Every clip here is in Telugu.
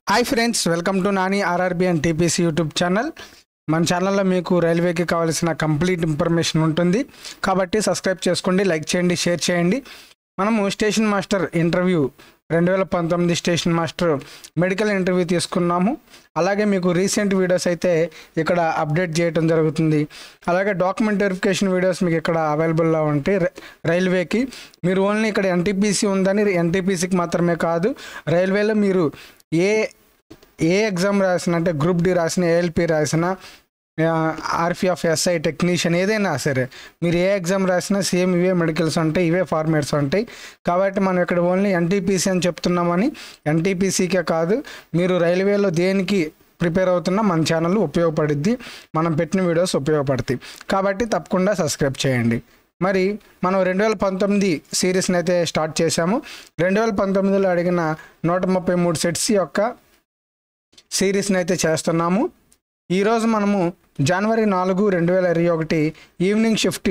hi friends welcome to Nani RRB and TPC YouTube channel మన ఛానల్లో మీకు రైల్వేకి కావాల్సిన కంప్లీట్ ఇన్ఫర్మేషన్ ఉంటుంది కాబట్టి సబ్స్క్రైబ్ చేసుకోండి లైక్ చేయండి షేర్ చేయండి మనము స్టేషన్ మాస్టర్ ఇంటర్వ్యూ రెండు వేల పంతొమ్మిది స్టేషన్ మాస్టర్ మెడికల్ ఇంటర్వ్యూ తీసుకున్నాము అలాగే మీకు రీసెంట్ వీడియోస్ అయితే ఇక్కడ అప్డేట్ చేయడం జరుగుతుంది అలాగే డాక్యుమెంట్ వెరిఫికేషన్ వీడియోస్ మీకు ఇక్కడ అవైలబుల్లో ఉంటాయి ర- రైల్వేకి మీరు ఓన్లీ ఇక్కడ ఎన్టీపీసీ ఉందని ఎన్టీపీసీకి మాత్రమే కాదు రైల్వేలో మీరు ఏ ఏ ఎగ్జామ్ రాసిన అంటే గ్రూప్ డి రాసిన ఏఎల్పి రాసిన ఆర్పిఎఫ్ ఎస్ఐ టెక్నీషియన్ ఏదైనా సరే మీరు ఏ ఎగ్జామ్ రాసినా సేమ్ ఇవే మెడికల్స్ ఉంటాయి ఇవే ఫార్మేట్స్ ఉంటాయి కాబట్టి మనం ఇక్కడ ఓన్లీ ఎన్టీపీసీ అని చెప్తున్నామని ఎన్టీపీసీకే కాదు మీరు రైల్వేలో దేనికి ప్రిపేర్ అవుతున్నా మన ఛానల్ ఉపయోగపడుద్ది మనం పెట్టిన వీడియోస్ ఉపయోగపడతాయి కాబట్టి తప్పకుండా సబ్స్క్రైబ్ చేయండి మరి మనం రెండు వేల పంతొమ్మిది సిరీస్ని అయితే స్టార్ట్ చేశాము రెండు వేల పంతొమ్మిదిలో అడిగిన నూట ముప్పై మూడు సెట్స్ యొక్క సిరీస్ని అయితే చేస్తున్నాము ఈరోజు మనము జనవరి నాలుగు రెండు వేల ఇరవై ఒకటి ఈవినింగ్ షిఫ్ట్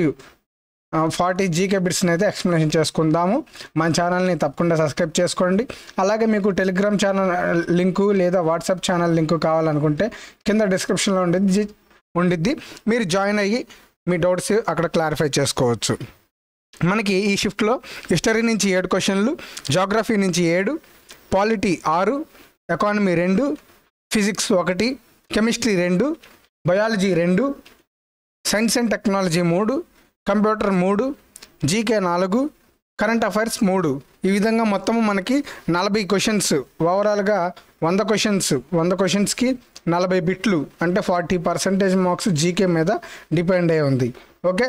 ఫార్టీ జీకే బిట్స్ని అయితే ఎక్స్ప్లెనేషన్ చేసుకుందాము మన ఛానల్ని తప్పకుండా సబ్స్క్రైబ్ చేసుకోండి అలాగే మీకు టెలిగ్రామ్ ఛానల్ లింకు లేదా వాట్సాప్ ఛానల్ లింకు కావాలనుకుంటే కింద డిస్క్రిప్షన్లో ఉండిద్ది ఉండిద్ది మీరు జాయిన్ అయ్యి మీ డౌట్స్ అక్కడ క్లారిఫై చేసుకోవచ్చు మనకి ఈ షిఫ్ట్లో హిస్టరీ నుంచి ఏడు క్వశ్చన్లు జాగ్రఫీ నుంచి ఏడు పాలిటీ ఆరు ఎకానమీ రెండు ఫిజిక్స్ ఒకటి కెమిస్ట్రీ రెండు బయాలజీ రెండు సైన్స్ అండ్ టెక్నాలజీ మూడు కంప్యూటర్ మూడు జీకే నాలుగు కరెంట్ అఫైర్స్ మూడు ఈ విధంగా మొత్తం మనకి నలభై క్వశ్చన్స్ ఓవరాల్గా వంద క్వశ్చన్స్ వంద క్వశ్చన్స్కి నలభై బిట్లు అంటే ఫార్టీ పర్సెంటేజ్ మార్క్స్ జీకే మీద డిపెండ్ అయి ఉంది ఓకే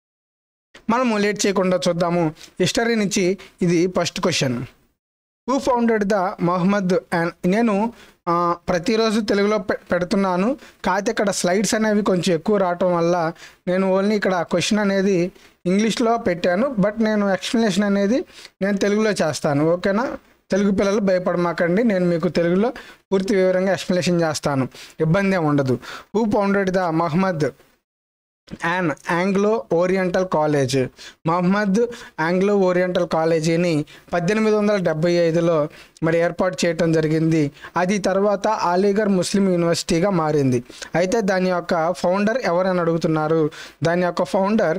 మనము లేట్ చేయకుండా చూద్దాము హిస్టరీ నుంచి ఇది first question who founded the Mohammedan నేను ఆ, ప్రతిరోజు తెలుగులో పె- పెడుతున్నాను కాకపోతే ఇక్కడ స్లైడ్స్ అనేవి కొంచెం ఎక్కువ రావటం వల్ల నేను ఓన్లీ ఇక్కడ క్వశ్చన్ అనేది ఇంగ్లీష్లో పెట్టాను బట్ నేను ఎక్స్ప్లెనేషన్ అనేది నేను తెలుగులో చేస్తాను ఓకేనా తెలుగు పిల్లలు భయపడమాకండి నేను మీకు తెలుగులో పూర్తి వివరంగా ఎక్స్ప్లెనేషన్ చేస్తాను ఇబ్బంది ఏమి ఉండదు who founded the Mohammedan Anglo Oriental College Mohammed Anglo Oriental కాలేజీని పద్దెనిమిది వందల డెబ్బై ఐదులో మరి ఏర్పాటు చేయటం జరిగింది అది తర్వాత అలీగర్ ముస్లిం యూనివర్సిటీగా మారింది అయితే దాని యొక్క ఫౌండర్ ఎవరని అడుగుతున్నారు దాని యొక్క ఫౌండర్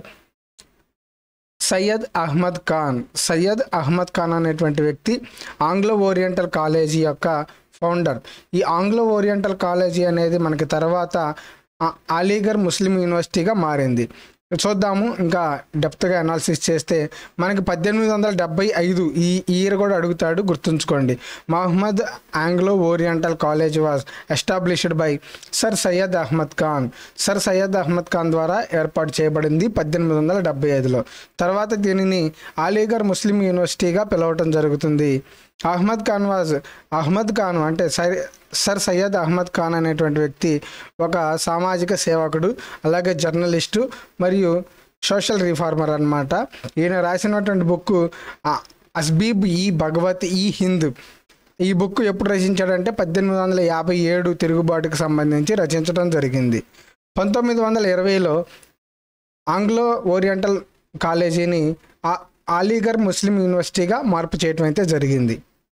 సయ్యద్ అహ్మద్ ఖాన్ సయ్యద్ అహ్మద్ ఖాన్ అనేటువంటి వ్యక్తి ఆంగ్లో ఓరియంటల్ కాలేజీ యొక్క ఫౌండర్ ఈ ఆంగ్లో ఓరియంటల్ కాలేజీ అనేది మనకి తర్వాత ఆ, అలీగర్ ముస్లిం యూనివర్సిటీగా మారింది చూద్దాము ఇంకా డెప్త్గా అనాలిసిస్ చేస్తే మనకి పద్దెనిమిది వందల డెబ్బై ఐదు ఈ ఇయర్ కూడా అడుగుతాడు గుర్తుంచుకోండి Mohammed Anglo Oriental College was established by sir Syed Ahmed Khan sir Syed Ahmed Khan ద్వారా ఏర్పాటు చేయబడింది పద్దెనిమిది వందల డెబ్బై ఐదులో తర్వాత దీనిని అలీగర్ ముస్లిం యూనివర్సిటీగా పిలవటం జరుగుతుంది అహ్మద్ ఖాన్ వాజ్ అహ్మద్ ఖాన్ అంటే సర్ సర్ సయ్యద్ అహ్మద్ ఖాన్ అనేటువంటి వ్యక్తి ఒక సామాజిక సేవకుడు అలాగే జర్నలిస్టు మరియు సోషల్ రిఫార్మర్ అన్నమాట ఈయన రాసినటువంటి బుక్ అస్బీబ్ ఈ భగవత్ ఈ హింద్ ఈ బుక్ ఎప్పుడు రచించాడంటే పద్దెనిమిది వందల యాభై ఏడు తిరుగుబాటుకు సంబంధించి రచించడం జరిగింది పంతొమ్మిది వందల ఇరవైలో ఆంగ్లో ఓరియంటల్ కాలేజీని ఆ- అలీగర్ ముస్లిం యూనివర్సిటీగా మార్పు చేయటం అయితే జరిగింది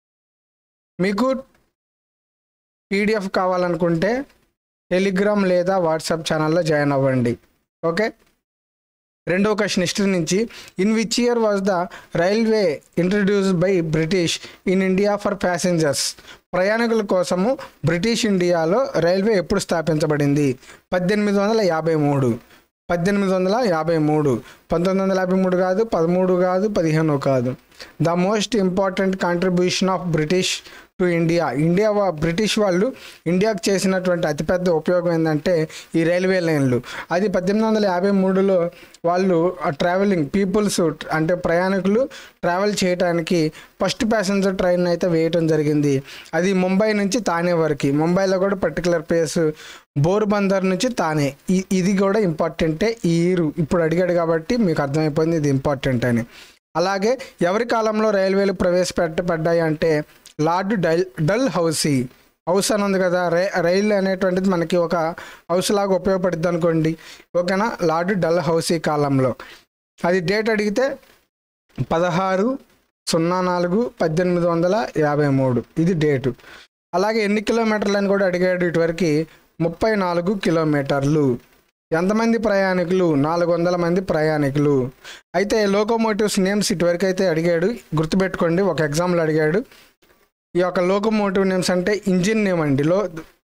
మీకు పీడిఎఫ్ కావాలనుకుంటే టెలిగ్రామ్ లేదా వాట్సాప్ ఛానల్లో జాయిన్ అవ్వండి ఓకే రెండవ క్వశ్చన్ హిస్టరీ నుంచి in which year was the railway introduced by British in India for passengers ప్రయాణికుల కోసము బ్రిటిష్ ఇండియాలో రైల్వే ఎప్పుడు స్థాపించబడింది పద్దెనిమిది వందల యాభై మూడు పద్దెనిమిది వందల యాభై మూడు పంతొమ్మిది వందల యాభై మూడు కాదు పదమూడు కాదు పదిహేను కాదు the most important contribution of British to India India వా- బ్రిటిష్ వాళ్ళు ఇండియాకు చేసినటువంటి అతిపెద్ద ఉపయోగం ఏంటంటే ఈ రైల్వే లైన్లు అది పద్దెనిమిది వందల యాభై మూడులో వాళ్ళు ట్రావెలింగ్ పీపుల్స్ అంటే ప్రయాణికులు ట్రావెల్ చేయడానికి ఫస్ట్ ప్యాసింజర్ ట్రైన్ అయితే వేయటం జరిగింది అది ముంబై నుంచి తానే వరకు ముంబైలో కూడా పర్టికులర్ ప్లేస్ బోర్బందర్ నుంచి తానే ఇ- ఇది కూడా ఇంపార్టెంటే ఈ ఇయర్ ఇప్పుడు అడిగాడు కాబట్టి మీకు అర్థమైపోయింది ఇది ఇంపార్టెంట్ అని అలాగే ఎవరి కాలంలో రైల్వేలు ప్రవేశపెట్టబడ్డాయి అంటే lord Dal Dalhousie house అని ఉంది కదా రై రైలు అనేటువంటిది మనకి ఒక హౌస్ లాగా ఉపయోగపడుద్ది అనుకోండి ఓకేనా లార్డ్ డల్ హౌసీ కాలంలో అది డేట్ అడిగితే పదహారు సున్నా నాలుగు పద్దెనిమిది వందల యాభై మూడు ఇది డేటు అలాగే ఎన్ని కిలోమీటర్లు అని కూడా అడిగాడు ఇటువరకు ముప్పై నాలుగు కిలోమీటర్లు ఎంతమంది ప్రయాణికులు నాలుగు వందల మంది ప్రయాణికులు అయితే లోకోమోటివ్స్ నేమ్స్ ఇటువరకు అయితే అడిగాడు గుర్తుపెట్టుకోండి ఒక ఎగ్జామ్లో అడిగాడు ఈ యొక్క లోకోమోటివ్ నేమ్స్ అంటే ఇంజిన్ నేమ్ అండి లో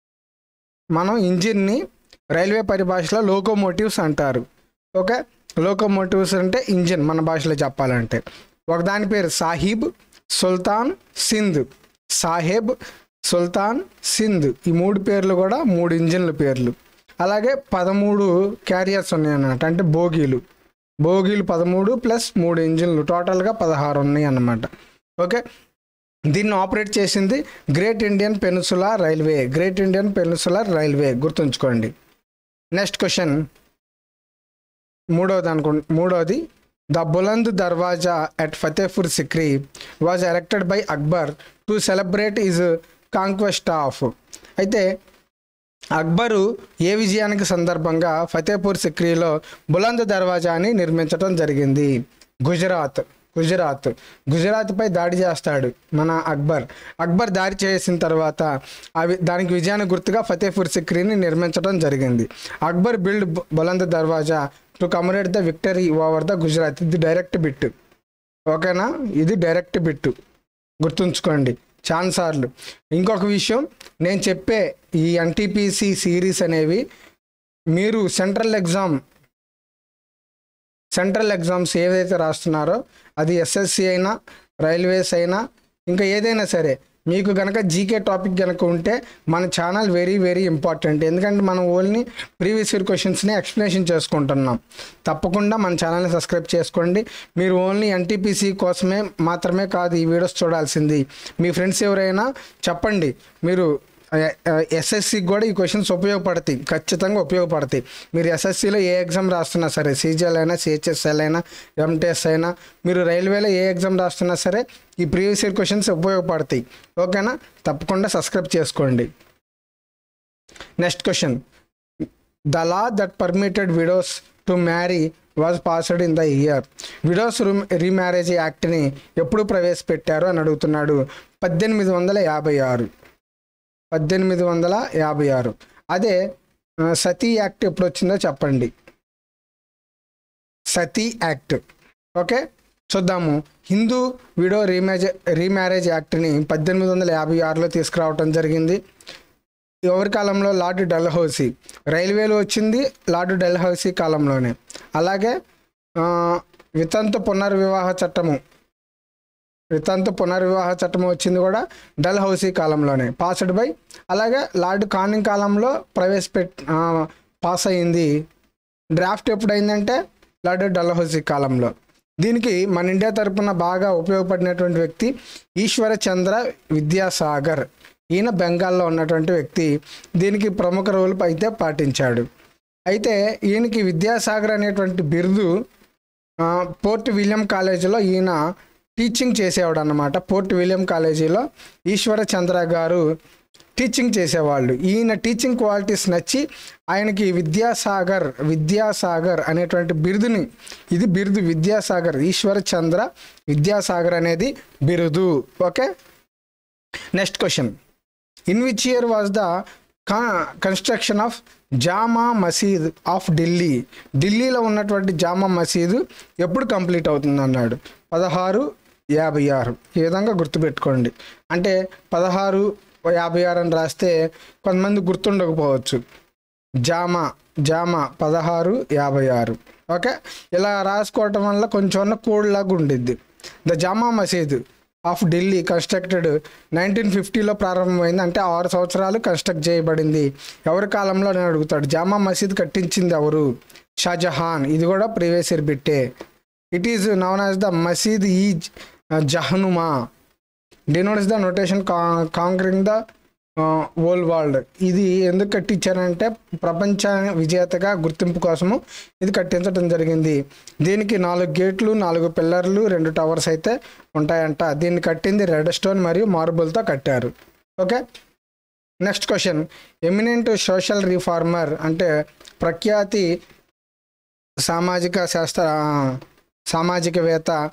మనం ఇంజిన్ని రైల్వే పరిభాషలో లోకోమోటివ్స్ అంటారు ఓకే లోకోమోటివ్స్ అంటే ఇంజిన్ మన భాషలో చెప్పాలంటే ఒకదాని పేరు సాహిబ్ సుల్తాన్ సింధ్ సాహెబ్ సుల్తాన్ సింధ్ ఈ మూడు పేర్లు కూడా మూడు ఇంజిన్ల పేర్లు అలాగే పదమూడు క్యారియర్స్ ఉన్నాయి అన్నమాట అంటే బోగీలు బోగీలు పదమూడు ప్లస్ మూడు ఇంజిన్లు టోటల్గా పదహారు ఉన్నాయి అన్నమాట ఓకే దీన్ని ఆపరేట్ చేసింది great Indian peninsula railway great Indian peninsula railway గుర్తుంచుకోండి నెక్స్ట్ క్వశ్చన్ మూడవది అనుకు మూడవది the Buland Darwaza at Fatehpur Sikri was erected by Akbar to celebrate his conquest of అయితే అక్బరు ఏ విజయానికి సందర్భంగా ఫతేపూర్ సిక్రీలో బులంద్ దర్వాజాని నిర్మించడం జరిగింది గుజరాత్ గుజరాత్ గుజరాత్పై దాడి చేస్తాడు మన అక్బర్ అక్బర్ దాడి చేసిన తర్వాత అవి దానికి విజయానికి గుర్తుగా ఫతేపూర్ సిక్రీని నిర్మించడం జరిగింది Akbar build Buland Darwaza to commemorate the victory over the Gujarat ఇది డైరెక్ట్ బిట్ ఓకేనా ఇది డైరెక్ట్ బిట్ గుర్తుంచుకోండి ఛాన్సార్లు ఇంకొక విషయం నేను చెప్పే ఈ ఎన్టీపీసీ సిరీస్ అనేవి మీరు సెంట్రల్ ఎగ్జామ్ సెంట్రల్ ఎగ్జామ్స్ ఏదైతే రాస్తున్నారో అది ఎస్ఎస్సి అయినా రైల్వేస్ అయినా ఇంకా ఏదైనా సరే మీకు కనుక జీకే టాపిక్ కనుక ఉంటే మన ఛానల్ వెరీ వెరీ ఇంపార్టెంట్ ఎందుకంటే మనం ఓన్లీ ప్రీవియస్ ఇయర్ క్వశ్చన్స్ని ఎక్స్ప్లెనేషన్ చేసుకుంటున్నాం తప్పకుండా మన ఛానల్ని సబ్స్క్రైబ్ చేసుకోండి మీరు ఓన్లీ ఎన్టీపీసీ కోసమే మాత్రమే కాదు ఈ వీడియోస్ చూడాల్సింది మీ ఫ్రెండ్స్ ఎవరైనా చెప్పండి మీరు ఎస్ఎస్సికి కూడా ఈ క్వశ్చన్స్ ఉపయోగపడతాయి ఖచ్చితంగా ఉపయోగపడతాయి మీరు ఎస్ఎస్సిలో ఏ ఎగ్జామ్ రాస్తున్నా సరే సీజీఎల్ అయినా సిహెచ్ఎస్ఎల్ అయినా ఎంటీఎస్ అయినా మీరు రైల్వేలో ఏ ఎగ్జామ్ రాస్తున్నా సరే ఈ ప్రీవియస్ ఇయర్ క్వశ్చన్స్ ఉపయోగపడతాయి ఓకేనా తప్పకుండా సబ్స్క్రైబ్ చేసుకోండి next question the law that permitted widows to marry was passed in the year widows remarriage యాక్ట్ని ఎప్పుడు ప్రవేశపెట్టారు అని అడుగుతున్నాడు పద్దెనిమిది వందల యాభై ఆరు పద్దెనిమిది వందల యాభై ఆరు అదే ఆ, సతీ యాక్ట్ ఎప్పుడు వచ్చిందో చెప్పండి సతీ యాక్ట్ ఓకే చూద్దాము హిందూ విడో రీమ్యారేజ్ రీమ్యారేజ్ యాక్ట్ని పద్దెనిమిది వందల యాభై ఆరులో తీసుకురావటం జరిగింది ఎవరి కాలంలో లార్డ్ డల్హౌసీ రైల్వేలో వచ్చింది లార్డ్ డల్హౌసీ కాలంలోనే అలాగే ఆ, వితంతు పునర్వివాహ చట్టము వితంతు పునర్వివాహ చట్టం వచ్చింది కూడా డల్ హౌసీ కాలంలోనే పాస్డ్ బై అలాగే లార్డ్ కానింగ్ కాలంలో ప్రవేశపెట్ ఆ, పాస్ అయింది డ్రాఫ్ట్ ఎప్పుడైందంటే లార్డ్ డల్ హౌసీ కాలంలో దీనికి మన ఇండియా తరపున బాగా ఉపయోగపడినటువంటి వ్యక్తి ఈశ్వర చంద్ర విద్యాసాగర్ ఈయన బెంగాల్లో ఉన్నటువంటి వ్యక్తి దీనికి ప్రముఖ రోల్ అయితే పాటించాడు అయితే ఈయనకి విద్యాసాగర్ అనేటువంటి బిరుదు ఆ, పోర్ట్ విలియం కాలేజీలో ఈయన టీచింగ్ చేసేవాడు అన్నమాట పోర్ట్ విలియం కాలేజీలో ఈశ్వర చంద్ర గారు టీచింగ్ చేసేవాళ్ళు ఈయన టీచింగ్ క్వాలిటీస్ నచ్చి ఆయనకి విద్యాసాగర్ విద్యాసాగర్ అనేటువంటి బిరుదుని ఇది బిరుదు విద్యాసాగర్ ఈశ్వర చంద్ర విద్యాసాగర్ అనేది బిరుదు okay next question in which year was the construction of Jama Masjid of Delhi ఢిల్లీలో ఉన్నటువంటి జామా మసీదు ఎప్పుడు కంప్లీట్ అవుతుంది అన్నాడు పదహారు యాభై ఆరు ఈ విధంగా గుర్తుపెట్టుకోండి అంటే పదహారు యాభై ఆరు అని రాస్తే కొంతమంది గుర్తుండకపోవచ్చు జామా జామా పదహారు యాభై ఆరు ఓకే ఇలా రాసుకోవటం వల్ల కొంచెం కూడ్లాగా ఉండిద్ది the Jama Masjid of Delhi constructed nineteen ఫిఫ్టీలో ప్రారంభమైంది అంటే ఆరు సంవత్సరాలు కన్స్ట్రక్ట్ చేయబడింది ఎవరి కాలంలో నేను అడుగుతాడు జామా మసీద్ కట్టించింది ఎవరు షాజహాన్ ఇది కూడా ప్రీవియస్ ఇయర్ బిట్టే it is known as the Masjid ఈ Jahanuma denotes the notation conquering the world world ఇది ఎందుకు కట్టించారంటే ప్రపంచ విజేతగా గుర్తింపు కోసము ఇది కట్టించడం జరిగింది దీనికి నాలుగు గేట్లు నాలుగు పిల్లర్లు రెండు టవర్స్ అయితే ఉంటాయంట దీన్ని కట్టింది రెడ్ స్టోన్ మరియు మార్బుల్తో కట్టారు okay next question eminent social reformer అంటే ప్రఖ్యాతి సామాజిక శాస్త్ర సామాజికవేత్త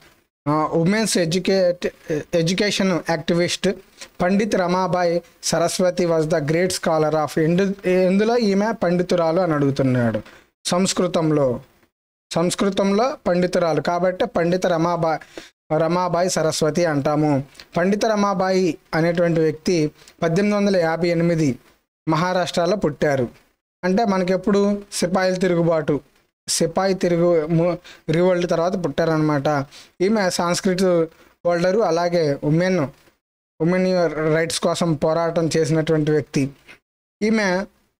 women's educate education activist Pandit Ramabai Saraswati was the great scholar of ఎందు ఎందులో ఈమె పండితురాలు అని అడుగుతున్నాడు సంస్కృతంలో సంస్కృతంలో పండితురాలు కాబట్టి పండిత రమాబాయ్ రమాబాయి సరస్వతి అంటాము పండిత రమాబాయి అనేటువంటి వ్యక్తి పద్దెనిమిది వందల యాభై ఎనిమిది మహారాష్ట్రలో పుట్టారు అంటే మనకెప్పుడు సిపాయిల తిరుగుబాటు సిపాయి తిరుగు రివోల్ట్ తర్వాత పుట్టారనమాట ఈమె సాంస్క్రిట్ హోల్డరు అలాగే ఉమెన్ ఉమెన్ రైట్స్ కోసం పోరాటం చేసినటువంటి వ్యక్తి ఈమె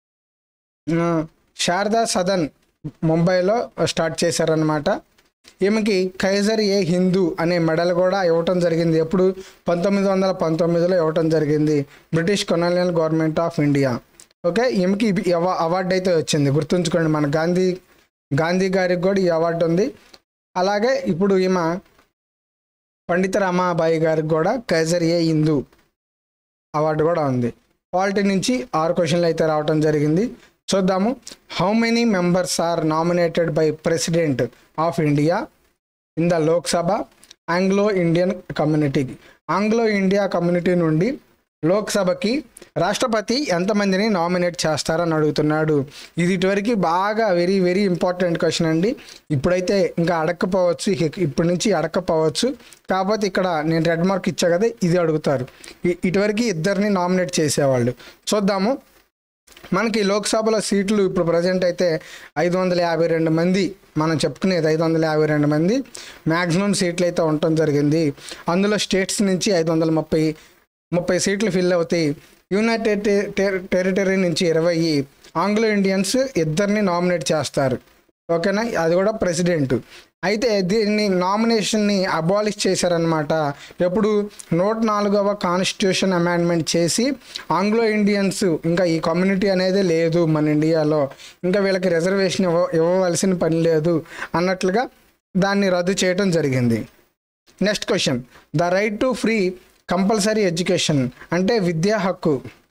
ఆ, శారదా సదన్ ముంబైలో స్టార్ట్ చేశారనమాట ఈమెకి కైజర్ ఏ హిందూ అనే మెడల్ కూడా ఇవ్వటం జరిగింది ఎప్పుడు పంతొమ్మిది వందల పంతొమ్మిదిలో ఇవ్వటం జరిగింది British colonial government of India okay ఈమెకి ఇవి- అవ- అవార్డు అయితే వచ్చింది గుర్తుంచుకోండి మన గాంధీ గాంధీ గారికి కూడా ఈ అవార్డు ఉంది అలాగే ఇప్పుడు ఈమె పండిత రమాబాయి గారికి కూడా కైజర్ ఏ హిందూ అవార్డు కూడా ఉంది పాలిటీ నుంచి ఆరు క్వశ్చన్లు అయితే రావటం జరిగింది చూద్దాము how many members are nominated by president of India in the Lok Sabha Anglo Indian community Anglo India community నుండి లోక్సభకి రాష్ట్రపతి ఎంతమందిని నామినేట్ చేస్తారని అడుగుతున్నాడు ఇది ఇటువరకు బాగా వెరీ వెరీ ఇంపార్టెంట్ క్వశ్చన్ అండి ఇప్పుడైతే ఇంకా అడగకపోవచ్చు ఇక ఇప్పటి నుంచి అడగకపోవచ్చు కాకపోతే ఇక్కడ నేను రెడ్ మార్క్ ఇచ్చా కదా ఇది అడుగుతారు ఇ- ఇటువరకు ఇద్దరిని నామినేట్ చేసేవాళ్ళు చూద్దాము మనకి లోక్సభలో సీట్లు ఇప్పుడు ప్రజెంట్ అయితే ఐదు వందల యాభై రెండు మంది మనం చెప్పుకునేది ఐదు వందల యాభై రెండు మంది మ్యాక్సిమం సీట్లు అయితే ఉండటం జరిగింది అందులో స్టేట్స్ నుంచి ఐదు వందల ముప్పై ముప్పై సీట్లు ఫిల్ అవుతాయి యునైటెడ్ టె- టె- టెరిటరీ నుంచి ఇరవై ఆంగ్లో ఇండియన్స్ ఇద్దరిని నామినేట్ చేస్తారు ఓకేనా అది కూడా ప్రెసిడెంట్ అయితే దీన్ని నామినేషన్ని అబాలిష్ చేశారనమాట ఎప్పుడు నూట నాలుగవ కాన్స్టిట్యూషన్ అమెండ్మెంట్ చేసి ఆంగ్లో ఇండియన్స్ ఇంకా ఈ కమ్యూనిటీ అనేది లేదు మన ఇండియాలో ఇంకా వీళ్ళకి రిజర్వేషన్ ఇవ్వ ఇవ్వవలసిన పని లేదు అన్నట్లుగా దాన్ని రద్దు చేయడం జరిగింది next question the right to free compulsory education అంటే విద్యా హక్కు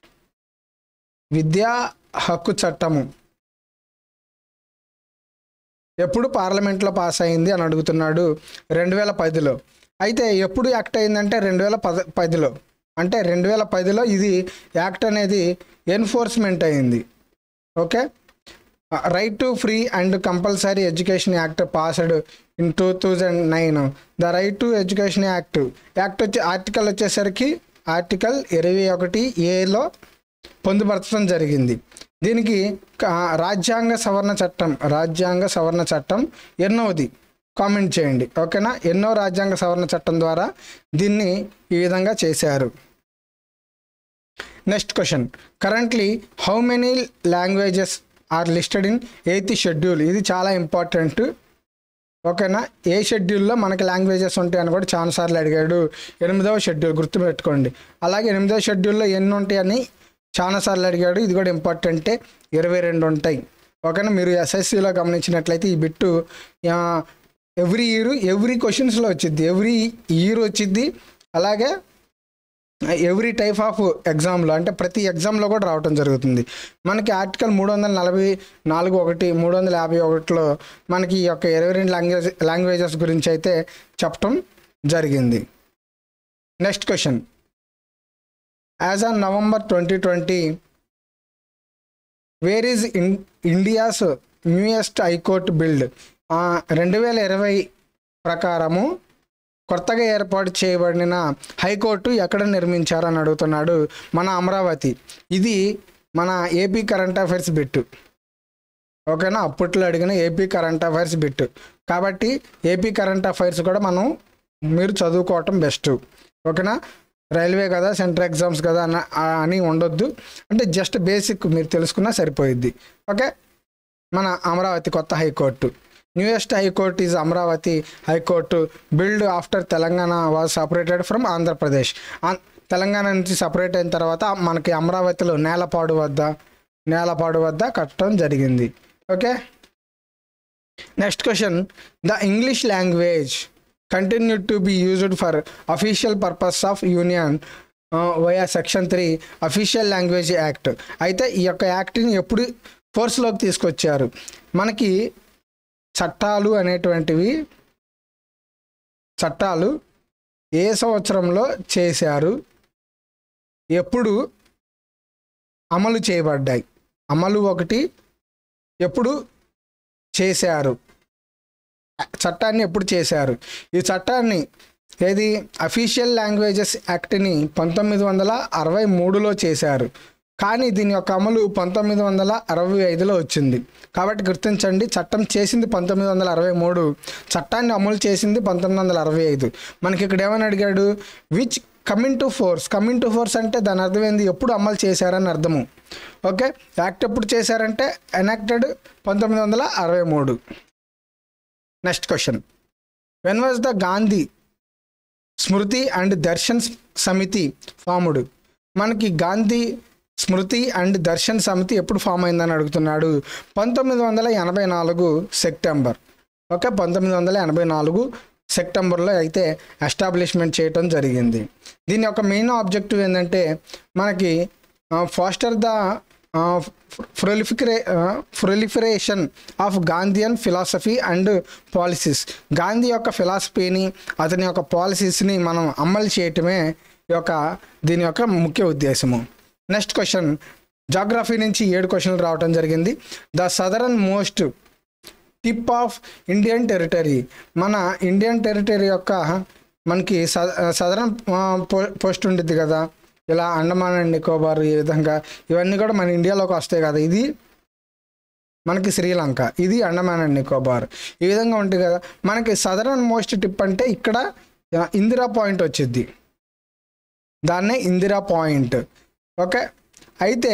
విద్యా హక్కు చట్టము ఎప్పుడు పార్లమెంట్లో పాస్ అయింది అని అడుగుతున్నాడు రెండు వేల పదిలో అయితే ఎప్పుడు యాక్ట్ అయిందంటే రెండు వేల పద పదిలో అంటే రెండు వేల పదిలో ఇది యాక్ట్ అనేది ఎన్ఫోర్స్మెంట్ అయింది okay right to free and compulsory education act passed in two thousand nine the right to education act act వచ్చే ఆర్టికల్ వచ్చేసరికి ఆర్టికల్ ఇరవై ఒకటి ఏలో పొందుపరచడం జరిగింది దీనికి క- రాజ్యాంగ సవరణ చట్టం రాజ్యాంగ సవరణ చట్టం ఎన్నోది కామెంట్ చేయండి ఓకేనా ఎన్నో రాజ్యాంగ సవరణ చట్టం ద్వారా దీన్ని ఈ విధంగా చేశారు next question currently how many languages are listed in eighth schedule ఇది చాలా ఇంపార్టెంట్ ఓకేనా ఏ షెడ్యూల్లో మనకి లాంగ్వేజెస్ ఉంటాయని కూడా చాలాసార్లు అడిగాడు ఎనిమిదవ షెడ్యూల్ గుర్తుపెట్టుకోండి అలాగే ఎనిమిదవ షెడ్యూల్లో ఎన్ని ఉంటాయని చాలాసార్లు అడిగాడు ఇది కూడా ఇంపార్టెంటే ఇరవై రెండు ఉంటాయి ఓకేనా మీరు ఎస్ఎస్సిలో గమనించినట్లయితే ఈ బిట్టు ఎవ్రీ ఇయర్ ఎవ్రీ క్వశ్చన్స్లో వచ్చింది ఎవ్రీ ఇయర్ వచ్చింది అలాగే ఎవ్రీ టైప్ ఆఫ్ ఎగ్జామ్లో అంటే ప్రతి ఎగ్జామ్లో కూడా రావటం జరుగుతుంది మనకి ఆర్టికల్ మూడు వందల నలభై నాలుగు ఒకటి మూడు వందల యాభై ఒకటిలో మనకి ఈ యొక్క ఇరవై రెండు లాంగ్వేజ్ లాంగ్వేజెస్ గురించి అయితే చెప్పటం జరిగింది next question as on November twenty twenty where is in India's newest high court build రెండు వేల ఇరవై ప్రకారము కొత్తగా ఏర్పాటు చేయబడిన హైకోర్టు ఎక్కడ నిర్మించారని అడుగుతున్నాడు మన అమరావతి ఇది మన ఏపీ కరెంట్ అఫైర్స్ బిట్టు ఓకేనా అప్పట్లో అడిగిన ఏపీ కరెంట్ అఫైర్స్ బిట్టు కాబట్టి ఏపీ కరెంట్ అఫైర్స్ కూడా మనం మీరు చదువుకోవటం బెస్ట్ ఓకేనా రైల్వే కదా సెంట్రల్ ఎగ్జామ్స్ కదా అన్న అని ఉండొద్దు అంటే జస్ట్ బేసిక్ మీరు తెలుసుకున్నా సరిపోయిద్ది ఓకే మన అమరావతి కొత్త high court newest high court is Amaravati high court build after Telangana was separated from Andhra Pradesh on- Telangana నుంచి సపరేట్ అయిన తర్వాత మనకి అమరావతిలో నేలపాడు వద్ద నేలపాడు వద్ద కట్టడం జరిగింది okay next question the English language continue to be used for official purpose of union via section three official language act అయితే ఈ యొక్క యాక్ట్ని ఎప్పుడు ఫోర్స్లోకి తీసుకొచ్చారు మనకి చట్టాలు అనేటువంటివి చట్టాలు ఏ సంవత్సరంలో చేశారు ఎప్పుడు అమలు చేయబడ్డాయి అమలు ఒకటి ఎప్పుడు చేశారు చట్టాన్ని ఎప్పుడు చేశారు ఈ చట్టాన్ని ఏది అఫీషియల్ లాంగ్వేజెస్ యాక్ట్ని పంతొమ్మిది వందల అరవై మూడులో చేశారు కానీ దీని యొక్క అమలు పంతొమ్మిది వందల అరవై ఐదులో వచ్చింది కాబట్టి గుర్తించండి చట్టం చేసింది పంతొమ్మిది వందల అరవై మూడు చట్టాన్ని అమలు చేసింది పంతొమ్మిది వందల అరవై ఐదు మనకి ఇక్కడ ఏమని అడిగాడు which coming to force coming to force అంటే దాని అర్థం ఏంది ఎప్పుడు అమలు చేశారని అర్థము ఓకే యాక్ట్ ఎప్పుడు చేశారంటే ఎనాక్టెడ్ పంతొమ్మిది వందల అరవై మూడు next question when was the Gandhi Smriti and Darshan Samiti formed మనకి గాంధీ స్మృతి అండ్ దర్శన్ సమితి ఎప్పుడు ఫామ్ అయిందని అడుగుతున్నాడు పంతొమ్మిది వందల ఎనభై నాలుగు సెప్టెంబర్ ఓకే పంతొమ్మిది వందల ఎనభై నాలుగు సెప్టెంబర్లో అయితే ఎస్టాబ్లిష్మెంట్ చేయటం జరిగింది దీని యొక్క మెయిన్ ఆబ్జెక్టివ్ ఏంటంటే మనకి ఫాస్టర్ ద ప్రొలిఫికరే proliferation of Gandhian philosophy and policies Gandhi యొక్క ఫిలాసఫీని అతని యొక్క పాలసీస్ని మనం అమలు చేయటమే ఈ యొక్క దీని యొక్క ముఖ్య ఉద్దేశము నెక్స్ట్ క్వశ్చన్ జాగ్రఫీ నుంచి ఏడు క్వశ్చన్లు రావటం జరిగింది the southernmost tip of Indian territory మన ఇండియన్ టెరిటరీ యొక్క మనకి సదరన్ పోస్ట్ ఉంటుంది కదా ఇలా అండమాన్ అండ్ నికోబార్ ఈ విధంగా ఇవన్నీ కూడా మన ఇండియాలోకి వస్తాయి కదా ఇది మనకి శ్రీలంక ఇది అండమాన్ అండ్ నికోబార్ ఈ విధంగా ఉంటుంది కదా మనకి సదరన్ మోస్ట్ టిప్ అంటే ఇక్కడ ఇందిరా పాయింట్ వచ్చింది దాన్నే ఇందిరా పాయింట్ ఓకే అయితే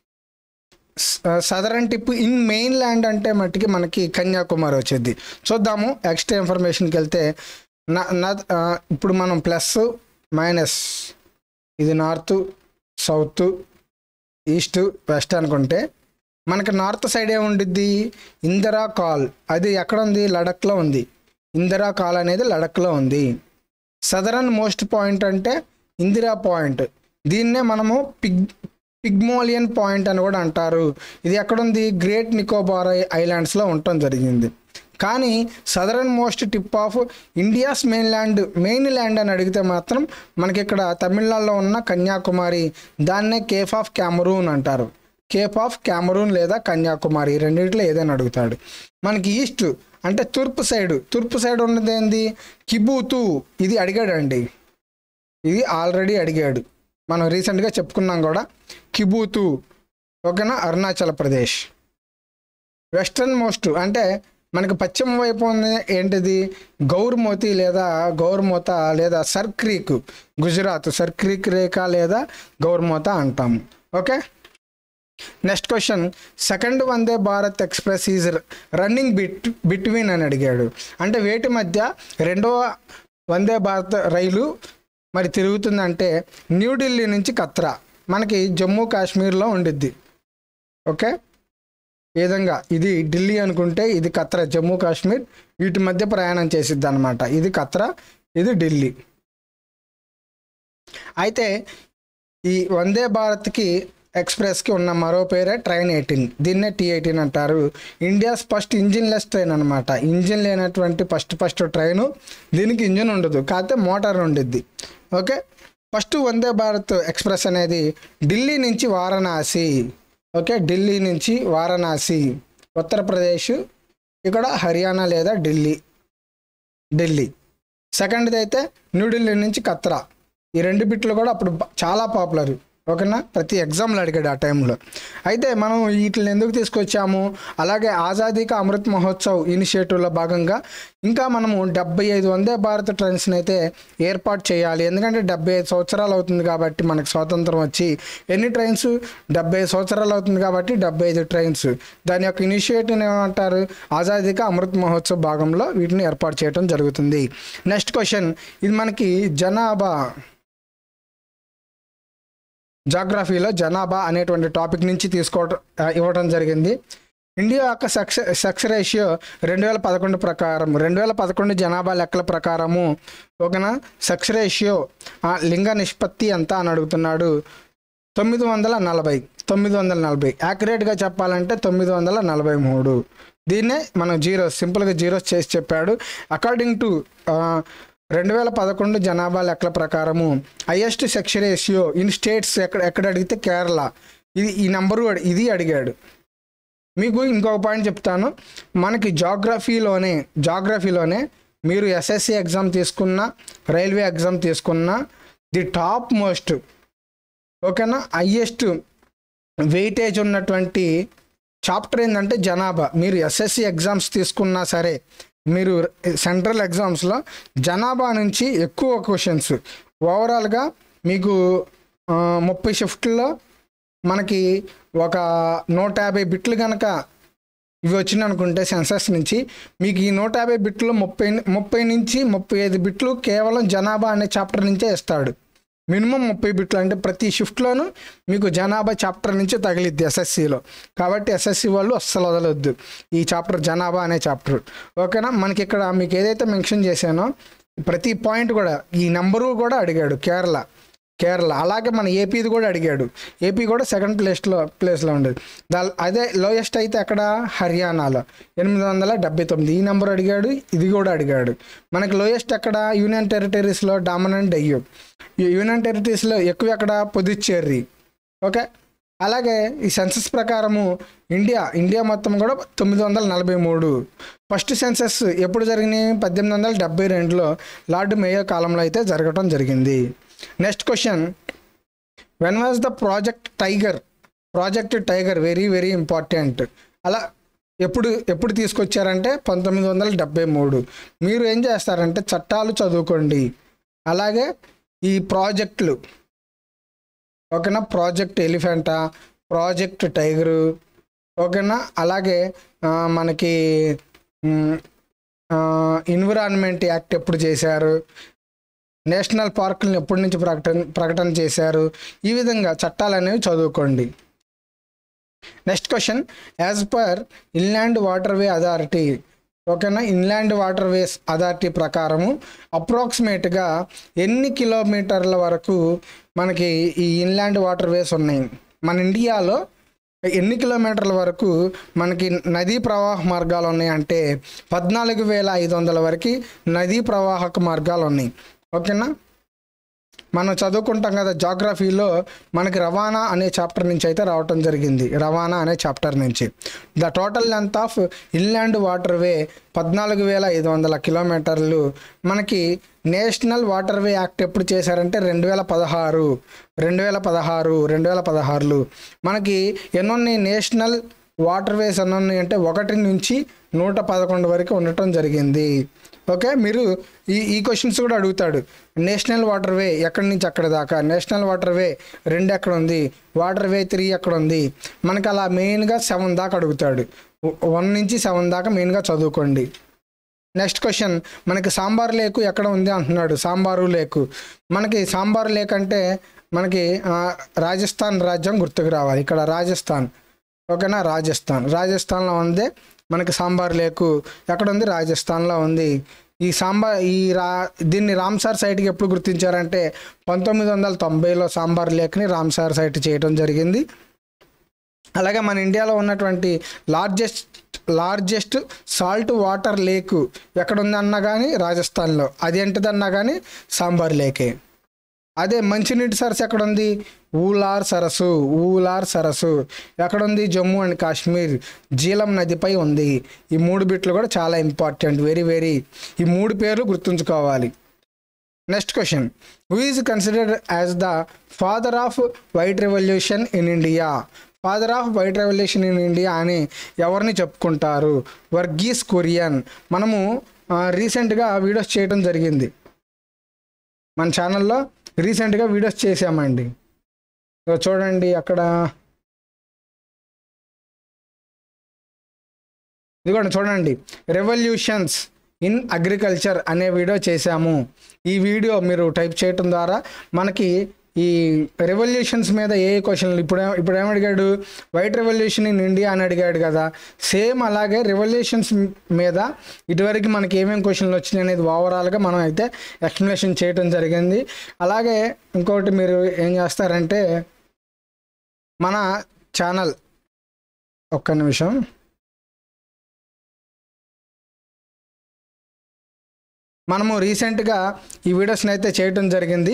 southern tip in mainland అంటే మట్టికి మనకి కన్యాకుమారి వచ్చేది చూద్దాము ఎక్స్ట్రా ఇన్ఫర్మేషన్కి వెళ్తే నా నా ఇప్పుడు మనం ప్లస్ మైనస్ ఇది నార్త్ సౌత్ ఈస్ట్ వెస్ట్ అనుకుంటే మనకి నార్త్ సైడ్ ఏముండిద్ది ఇందిరా కాల్ అది ఎక్కడ ఉంది లడఖ్లో ఉంది ఇందిరా కాల్ అనేది లడఖ్లో ఉంది సదరన్ మోస్ట్ పాయింట్ అంటే ఇందిరా పాయింట్ దీన్నే మనము పిగ్ పిగ్మోలియన్ పాయింట్ అని కూడా అంటారు ఇది ఎక్కడుంది గ్రేట్ నికోబార్ ఐలాండ్స్లో ఉండటం జరిగింది కానీ southernmost tip of India's mainland mainland అని అడిగితే మాత్రం మనకి ఇక్కడ తమిళనాడులో ఉన్న కన్యాకుమారి దాన్నే కేఫ్ ఆఫ్ క్యామరూన్ అంటారు కేప్ ఆఫ్ క్యామరూన్ లేదా కన్యాకుమారి రెండింటిలో ఏదైనా అడుగుతాడు మనకి ఈస్ట్ అంటే తూర్పు సైడ్ తూర్పు సైడ్ ఉన్నది ఏంది కిబూతు ఇది అడిగాడండి ఇది ఆల్రెడీ అడిగాడు మనం రీసెంట్గా చెప్పుకున్నాం కూడా కిబూతు ఓకేనా అరుణాచల్ ప్రదేశ్ వెస్ట్రన్ మోస్ట్ అంటే మనకి పశ్చిమ వైపు ఉంది ఏంటిది గౌర్మోతి లేదా గౌర్మోత లేదా సర్క్రీక్ గుజరాత్ సర్క్రీక్ రేఖ లేదా గౌర్మోత అంటాము okay next question second Vande Bharat express is running బిట్ బిట్వీన్ అని అడిగాడు అంటే వేటి మధ్య రెండవ వందే భారత్ రైలు మరి తిరుగుతుందంటే న్యూఢిల్లీ నుంచి కత్రా మనకి జమ్మూ కాశ్మీర్లో ఉండిద్ది ఓకే ఈ విధంగా ఇది ఢిల్లీ అనుకుంటే ఇది కత్రా జమ్మూ కాశ్మీర్ వీటి మధ్య ప్రయాణం చేసిద్ది అనమాట ఇది కత్రా ఇది ఢిల్లీ అయితే ఈ వందే భారత్కి ఎక్స్ప్రెస్కి ఉన్న మరో పేరే ట్రైన్ ఎయిటీన్ దీన్నే టీ ఎయిటీన్ అంటారు India's first engineless train అనమాట ఇంజిన్ లేనటువంటి ఫస్ట్ ఫస్ట్ ట్రైను దీనికి ఇంజిన్ ఉండదు కాకపోతే మోటార్ ఉండిద్ది okay first Vande Bharat express అనేది ఢిల్లీ నుంచి వారణాసి ఓకే ఢిల్లీ నుంచి వారణాసి ఉత్తరప్రదేశ్ ఇక్కడ హర్యానా లేదా ఢిల్లీ ఢిల్లీ సెకండ్ది అయితే న్యూఢిల్లీ నుంచి కత్రా ఈ రెండు బిట్లు కూడా అప్పుడు బ- చాలా పాపులర్ ఓకేనా ప్రతి ఎగ్జామ్లో అడిగాడు ఆ టైంలో అయితే మనం వీటిని ఎందుకు తీసుకొచ్చాము అలాగే ఆజాదీ కా అమృత్ మహోత్సవ్ ఇనిషియేటివ్లో భాగంగా ఇంకా మనము డెబ్బై ఐదు వందే భారత్ ట్రైన్స్ని అయితే ఏర్పాటు చేయాలి ఎందుకంటే డెబ్బై ఐదు సంవత్సరాలు అవుతుంది కాబట్టి మనకు స్వాతంత్రం వచ్చి ఎన్ని ట్రైన్స్ డెబ్బై ఐదు సంవత్సరాలు అవుతుంది కాబట్టి డెబ్బై ఐదు ట్రైన్స్ దాని యొక్క ఇనిషియేటివ్ ఏమంటారు ఆజాదీ కా అమృత్ మహోత్సవ్ భాగంలో వీటిని ఏర్పాటు చేయడం జరుగుతుంది నెక్స్ట్ క్వశ్చన్ ఇది మనకి జనాభా జాగ్రఫీలో జనాభా అనేటువంటి టాపిక్ నుంచి తీసుకోవటం ఆ, ఇవ్వడం జరిగింది ఇండియా యొక్క సెక్స్ సెక్స్ రేషియో రెండు వేల పదకొండు ప్రకారం రెండు వేల పదకొండు జనాభా లెక్కల ప్రకారము ఓకేనా సెక్స్ రేషియో ఆ, లింగ నిష్పత్తి ఎంత అని అడుగుతున్నాడు తొమ్మిది వందల నలభై తొమ్మిది వందల నలభై యాక్యురేట్గా చెప్పాలంటే తొమ్మిది వందల నలభై మూడు దీన్నే మనం జీరోస్ సింపుల్గా జీరోస్ చేసి చెప్పాడు అకార్డింగ్ టు రెండు వేల పదకొండు జనాభా లెక్కల ప్రకారము highest sex ratio in states ఎక్కడ ఎక్కడ అడిగితే కేరళ ఇది ఈ నెంబరు అడి- ఇది అడిగాడు మీకు ఇంకొక పాయింట్ చెప్తాను మనకి జాగ్రఫీలోనే జాగ్రఫీలోనే మీరు ఎస్ఎస్సి ఎగ్జామ్ తీసుకున్న రైల్వే ఎగ్జామ్ తీసుకున్న ది టాప్ మోస్ట్ ఓకేనా హయ్యెస్ట్ వెయిటేజ్ ఉన్నటువంటి చాప్టర్ ఏంటంటే జనాభా మీరు ఎస్ఎస్సి ఎగ్జామ్స్ తీసుకున్నా సరే మీరు సెంట్రల్ ఎగ్జామ్స్లో జనాభా నుంచి ఎక్కువ క్వశ్చన్స్ ఓవరాల్గా మీకు ఆ, ముప్పై షిఫ్ట్లో మనకి ఒక నూట యాభై బిట్లు కనుక ఇవి వచ్చినాయి అనుకుంటే సెన్సస్ నుంచి మీకు ఈ నూట యాభై బిట్లు ముప్పై ముప్పై నుంచి ముప్పై ఐదు బిట్లు కేవలం జనాభా అనే చాప్టర్ నుంచే ఇస్తాడు మినిమం ముప్పై బిట్లు అంటే ప్రతి షిఫ్ట్లోనూ మీకు జనాభా చాప్టర్ నుంచి తగిలిద్ది ఎస్ఎస్సిలో కాబట్టి ఎస్ఎస్సి వాళ్ళు అస్సలు వదలొద్దు ఈ చాప్టర్ జనాభా అనే చాప్టర్ ఓకేనా మనకి ఇక్కడ మీకు ఏదైతే మెన్షన్ చేశానో ప్రతి పాయింట్ కూడా ఈ నెంబరు కూడా అడిగాడు కేరళ కేరళ అలాగే మన ఏపీది కూడా అడిగాడు ఏపీ కూడా సెకండ్ ప్లేస్లో ప్లేస్లో ఉండేది దా అదే లోయెస్ట్ అయితే అక్కడ హర్యానాలో ఎనిమిది వందల డెబ్బై తొమ్మిది ఈ నెంబర్ అడిగాడు ఇది కూడా అడిగాడు మనకి లోయెస్ట్ అక్కడ యూనియన్ టెరిటరీస్లో డామనెంట్ డెయ్యూ యూనియన్ టెరిటరీస్లో ఎక్కువ అక్కడ పుదుచ్చేరి ఓకే అలాగే ఈ సెన్సస్ ప్రకారము ఇండియా ఇండియా మొత్తం కూడా తొమ్మిది వందల నలభై మూడు ఫస్ట్ సెన్సస్ ఎప్పుడు జరిగినాయి పద్దెనిమిది వందల డెబ్బై రెండులో లార్డ్ మేయో కాలంలో అయితే జరగటం జరిగింది next question when was the Project Tiger Project Tiger very very important అలా ఎప్పుడు ఎప్పుడు తీసుకొచ్చారంటే పంతొమ్మిది వందల డెబ్బై మూడు మీరు ఏం చేస్తారంటే చట్టాలు చదువుకోండి అలాగే ఈ ప్రాజెక్టులు ఓకేనా ప్రాజెక్ట్ ఎలిఫెంటా ప్రాజెక్ట్ టైగరు ఓకేనా అలాగే ఆ, మనకి ఎన్విరాన్మెంట్ యాక్ట్ ఎప్పుడు చేశారు నేషనల్ పార్కులను ఎప్పటి నుంచి ప్రకటన ప్రకటన చేశారు ఈ విధంగా చట్టాలు అనేవి చదువుకోండి next question as per inland waterway authority ఓకేనా ఇన్లాండ్ వాటర్ వేస్ అథారిటీ ప్రకారము అప్రాక్సిమేట్గా ఎన్ని కిలోమీటర్ల వరకు మనకి ఈ ఇన్లాండ్ వాటర్ వేస్ ఉన్నాయి మన ఇండియాలో ఎన్ని కిలోమీటర్ల వరకు మనకి నదీ ప్రవాహ మార్గాలు ఉన్నాయి అంటే పద్నాలుగు వేల ఐదు వందల వరకు నదీ ప్రవాహక మార్గాలు ఉన్నాయి ఓకేనా మనం చదువుకుంటాం కదా జాగ్రఫీలో మనకి రవాణా అనే చాప్టర్ నుంచి అయితే రావటం జరిగింది రవాణా అనే చాప్టర్ నుంచి the total length of inland waterway పద్నాలుగు వేల ఐదు వందల కిలోమీటర్లు మనకి నేషనల్ వాటర్ వే యాక్ట్ ఎప్పుడు చేశారంటే రెండు వేల పదహారు రెండు వేల పదహారు రెండు వేల పదహారులు మనకి ఎన్నోన్ని నేషనల్ వాటర్ వేస్ ఎన్ని అంటే ఒకటి నుంచి నూట పదకొండు వరకు ఉండటం జరిగింది ఓకే మీరు ఈ ఈ క్వశ్చన్స్ కూడా అడుగుతాడు నేషనల్ వాటర్ వే ఎక్కడి నుంచి అక్కడ దాకా నేషనల్ వాటర్ వే రెండు ఎక్కడ ఉంది వాటర్ వే త్రీ ఎక్కడ ఉంది మనకి అలా మెయిన్గా సెవెన్ దాకా అడుగుతాడు వన్ నుంచి సెవెన్ దాకా మెయిన్గా చదువుకోండి నెక్స్ట్ క్వశ్చన్ మనకి సాంబార్ లేకు ఎక్కడ ఉంది అంటున్నాడు సాంబారు లేకు మనకి సాంబార్ లేక్ అంటే మనకి ఆ, రాజస్థాన్ రాజ్యం గుర్తుకు రావాలి ఇక్కడ రాజస్థాన్ ఓకేనా రాజస్థాన్ రాజస్థాన్లో ఉంది మనకి సాంబార్ లేకు ఎక్కడ ఉంది రాజస్థాన్లో ఉంది ఈ సాంబార్ ఈ రా దీన్ని రామ్సార్ సైట్కి ఎప్పుడు గుర్తించారంటే పంతొమ్మిది వందల తొంభైలో సాంబార్ లేక్ని రామ్సార్ సైట్ చేయడం జరిగింది అలాగే మన ఇండియాలో ఉన్నటువంటి largest largest salt water lake ఎక్కడ ఉందన్నా కానీ రాజస్థాన్లో అది ఏంటిదన్నా కానీ సాంబార్ లేకే అదే మంచినీటి సరస్సు ఎక్కడ ఉంది ఊలార్ సరస్సు ఊలార్ సరస్సు ఎక్కడ ఉంది జమ్మూ అండ్ కాశ్మీర్ జీలం నదిపై ఉంది ఈ మూడు బిట్లు కూడా చాలా ఇంపార్టెంట్ వెరీ వెరీ ఈ మూడు పేర్లు గుర్తుంచుకోవాలి next question who is considered as the father of white revolution in India father of white revolution in India అని ఎవరిని చెప్పుకుంటారు వర్గీస్ కొరియన్ మనము రీసెంట్గా వీడియోస్ చేయడం జరిగింది మన ఛానల్లో రీసెంట్గా వీడియోస్ చేసామండి ఇగో చూడండి అక్కడ ఇదిగోండి చూడండి రెవల్యూషన్స్ ఇన్ అగ్రికల్చర్ అనే వీడియో చేశాము ఈ వీడియో మీరు టైప్ చేయటం ద్వారా మనకి ఈ రెవల్యూషన్స్ మీద ఏ క్వశ్చన్లు ఇప్పుడు ఏ- ఇప్పుడు ఏమడిగాడు వైట్ రెవల్యూషన్ ఇన్ ఇండియా అని అడిగాడు కదా సేమ్ అలాగే రెవల్యూషన్స్ మీద ఇటువరకు మనకి ఏమేమి క్వశ్చన్లు వచ్చినాయి అనేది ఓవరాల్గా మనం అయితే ఎక్స్ప్లెనేషన్ చేయడం జరిగింది అలాగే ఇంకోటి మీరు ఏం చేస్తారంటే మన ఛానల్ ఒక్క నిమిషం మనము రీసెంట్గా ఈ వీడియోస్ని అయితే చేయటం జరిగింది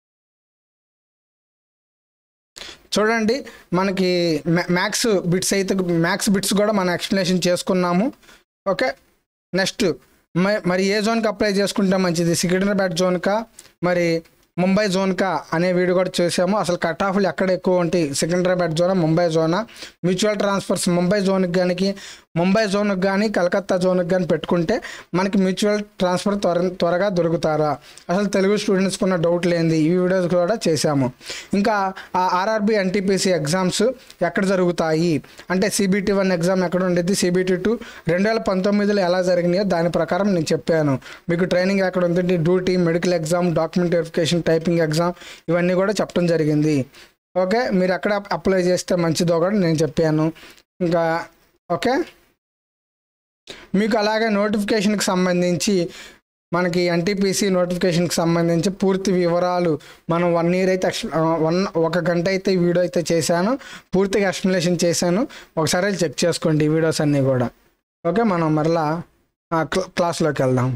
చూడండి మనకి మ్యాథ్స్ బిట్స్ అయితే మ్యాథ్స్ బిట్స్ కూడా మనం ఎక్స్ప్లెనేషన్ చేసుకున్నాము ఓకే నెక్స్ట్ మరి ఏ జోన్కి అప్లై చేసుకుంటే మంచిది సికింద్రాబాద్ జోన్కా మరి ముంబై జోన్కా అనే వీడియో కూడా చూసాము అసలు కట్ ఆఫ్లు ఎక్కడ ఎక్కువ ఉంటాయి సికింద్రాబాద్ జోనా ముంబై జోనా మ్యూచువల్ ట్రాన్స్ఫర్స్ ముంబై జోన్కి కానీ ముంబై జోన్కి కానీ కలకత్తా జోన్కి కానీ పెట్టుకుంటే మనకి మ్యూచువల్ ట్రాన్స్ఫర్ త్వర త్వరగా దొరుకుతారా అసలు తెలుగు స్టూడెంట్స్కి ఉన్న డౌట్ లేనిది ఈ వీడియోస్ కూడా చేశాము ఇంకా ఆ ఆర్ఆర్బి ఎన్టీపీసీ ఎగ్జామ్స్ ఎక్కడ జరుగుతాయి అంటే సిబిటీ వన్ ఎగ్జామ్ ఎక్కడ ఉండేది సిబిటీ టూ రెండు వేల పంతొమ్మిదిలో ఎలా జరిగినాయో దాని ప్రకారం నేను చెప్పాను మీకు ట్రైనింగ్ ఎక్కడ ఉంటుంది duty medical exam document verification typing exam ఇవన్నీ కూడా చెప్పడం జరిగింది ఓకే మీరు ఎక్కడ అప్లై చేస్తే మంచిదో కూడా నేను చెప్పాను ఇంకా ఓకే మీకు అలాగే నోటిఫికేషన్కి సంబంధించి మనకి ఎన్టీపీసీ నోటిఫికేషన్కి సంబంధించి పూర్తి వివరాలు మనం వన్ ఇయర్ అయితే ఎక్స్ వన్ ఒక గంట అయితే ఈ వీడియో అయితే చేశాను పూర్తిగా ఎక్స్ప్లెనేషన్ చేశాను ఒకసారి చెక్ చేసుకోండి ఈ వీడియోస్ అన్నీ కూడా ఓకే మనం మరలా క్లాస్లోకి వెళ్దాం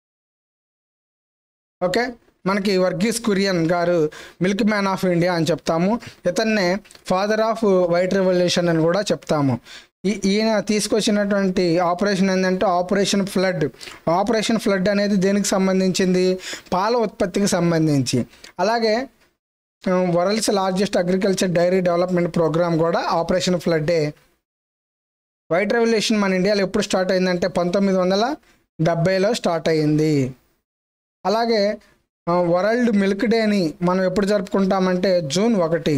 ఓకే మనకి వర్గీస్ కురియన్ గారు మిల్క్ మ్యాన్ ఆఫ్ ఇండియా అని చెప్తాము ఇతన్నే ఫాదర్ ఆఫ్ వైట్ రెవల్యూషన్ అని కూడా చెప్తాము ఈ ఈయన తీసుకొచ్చినటువంటి ఆపరేషన్ ఏంటంటే ఆపరేషన్ ఫ్లడ్ ఆపరేషన్ ఫ్లడ్ అనేది దేనికి సంబంధించింది పాల ఉత్పత్తికి సంబంధించి అలాగే world's largest agriculture dairy development programme కూడా ఆపరేషన్ ఫ్లడ్డే వైట్ రెవల్యూషన్ మన ఇండియాలో ఎప్పుడు స్టార్ట్ అయిందంటే పంతొమ్మిది వందల డెబ్బైలో స్టార్ట్ అయ్యింది అలాగే వరల్డ్ మిల్క్ డేని మనం ఎప్పుడు జరుపుకుంటామంటే జూన్ ఒకటి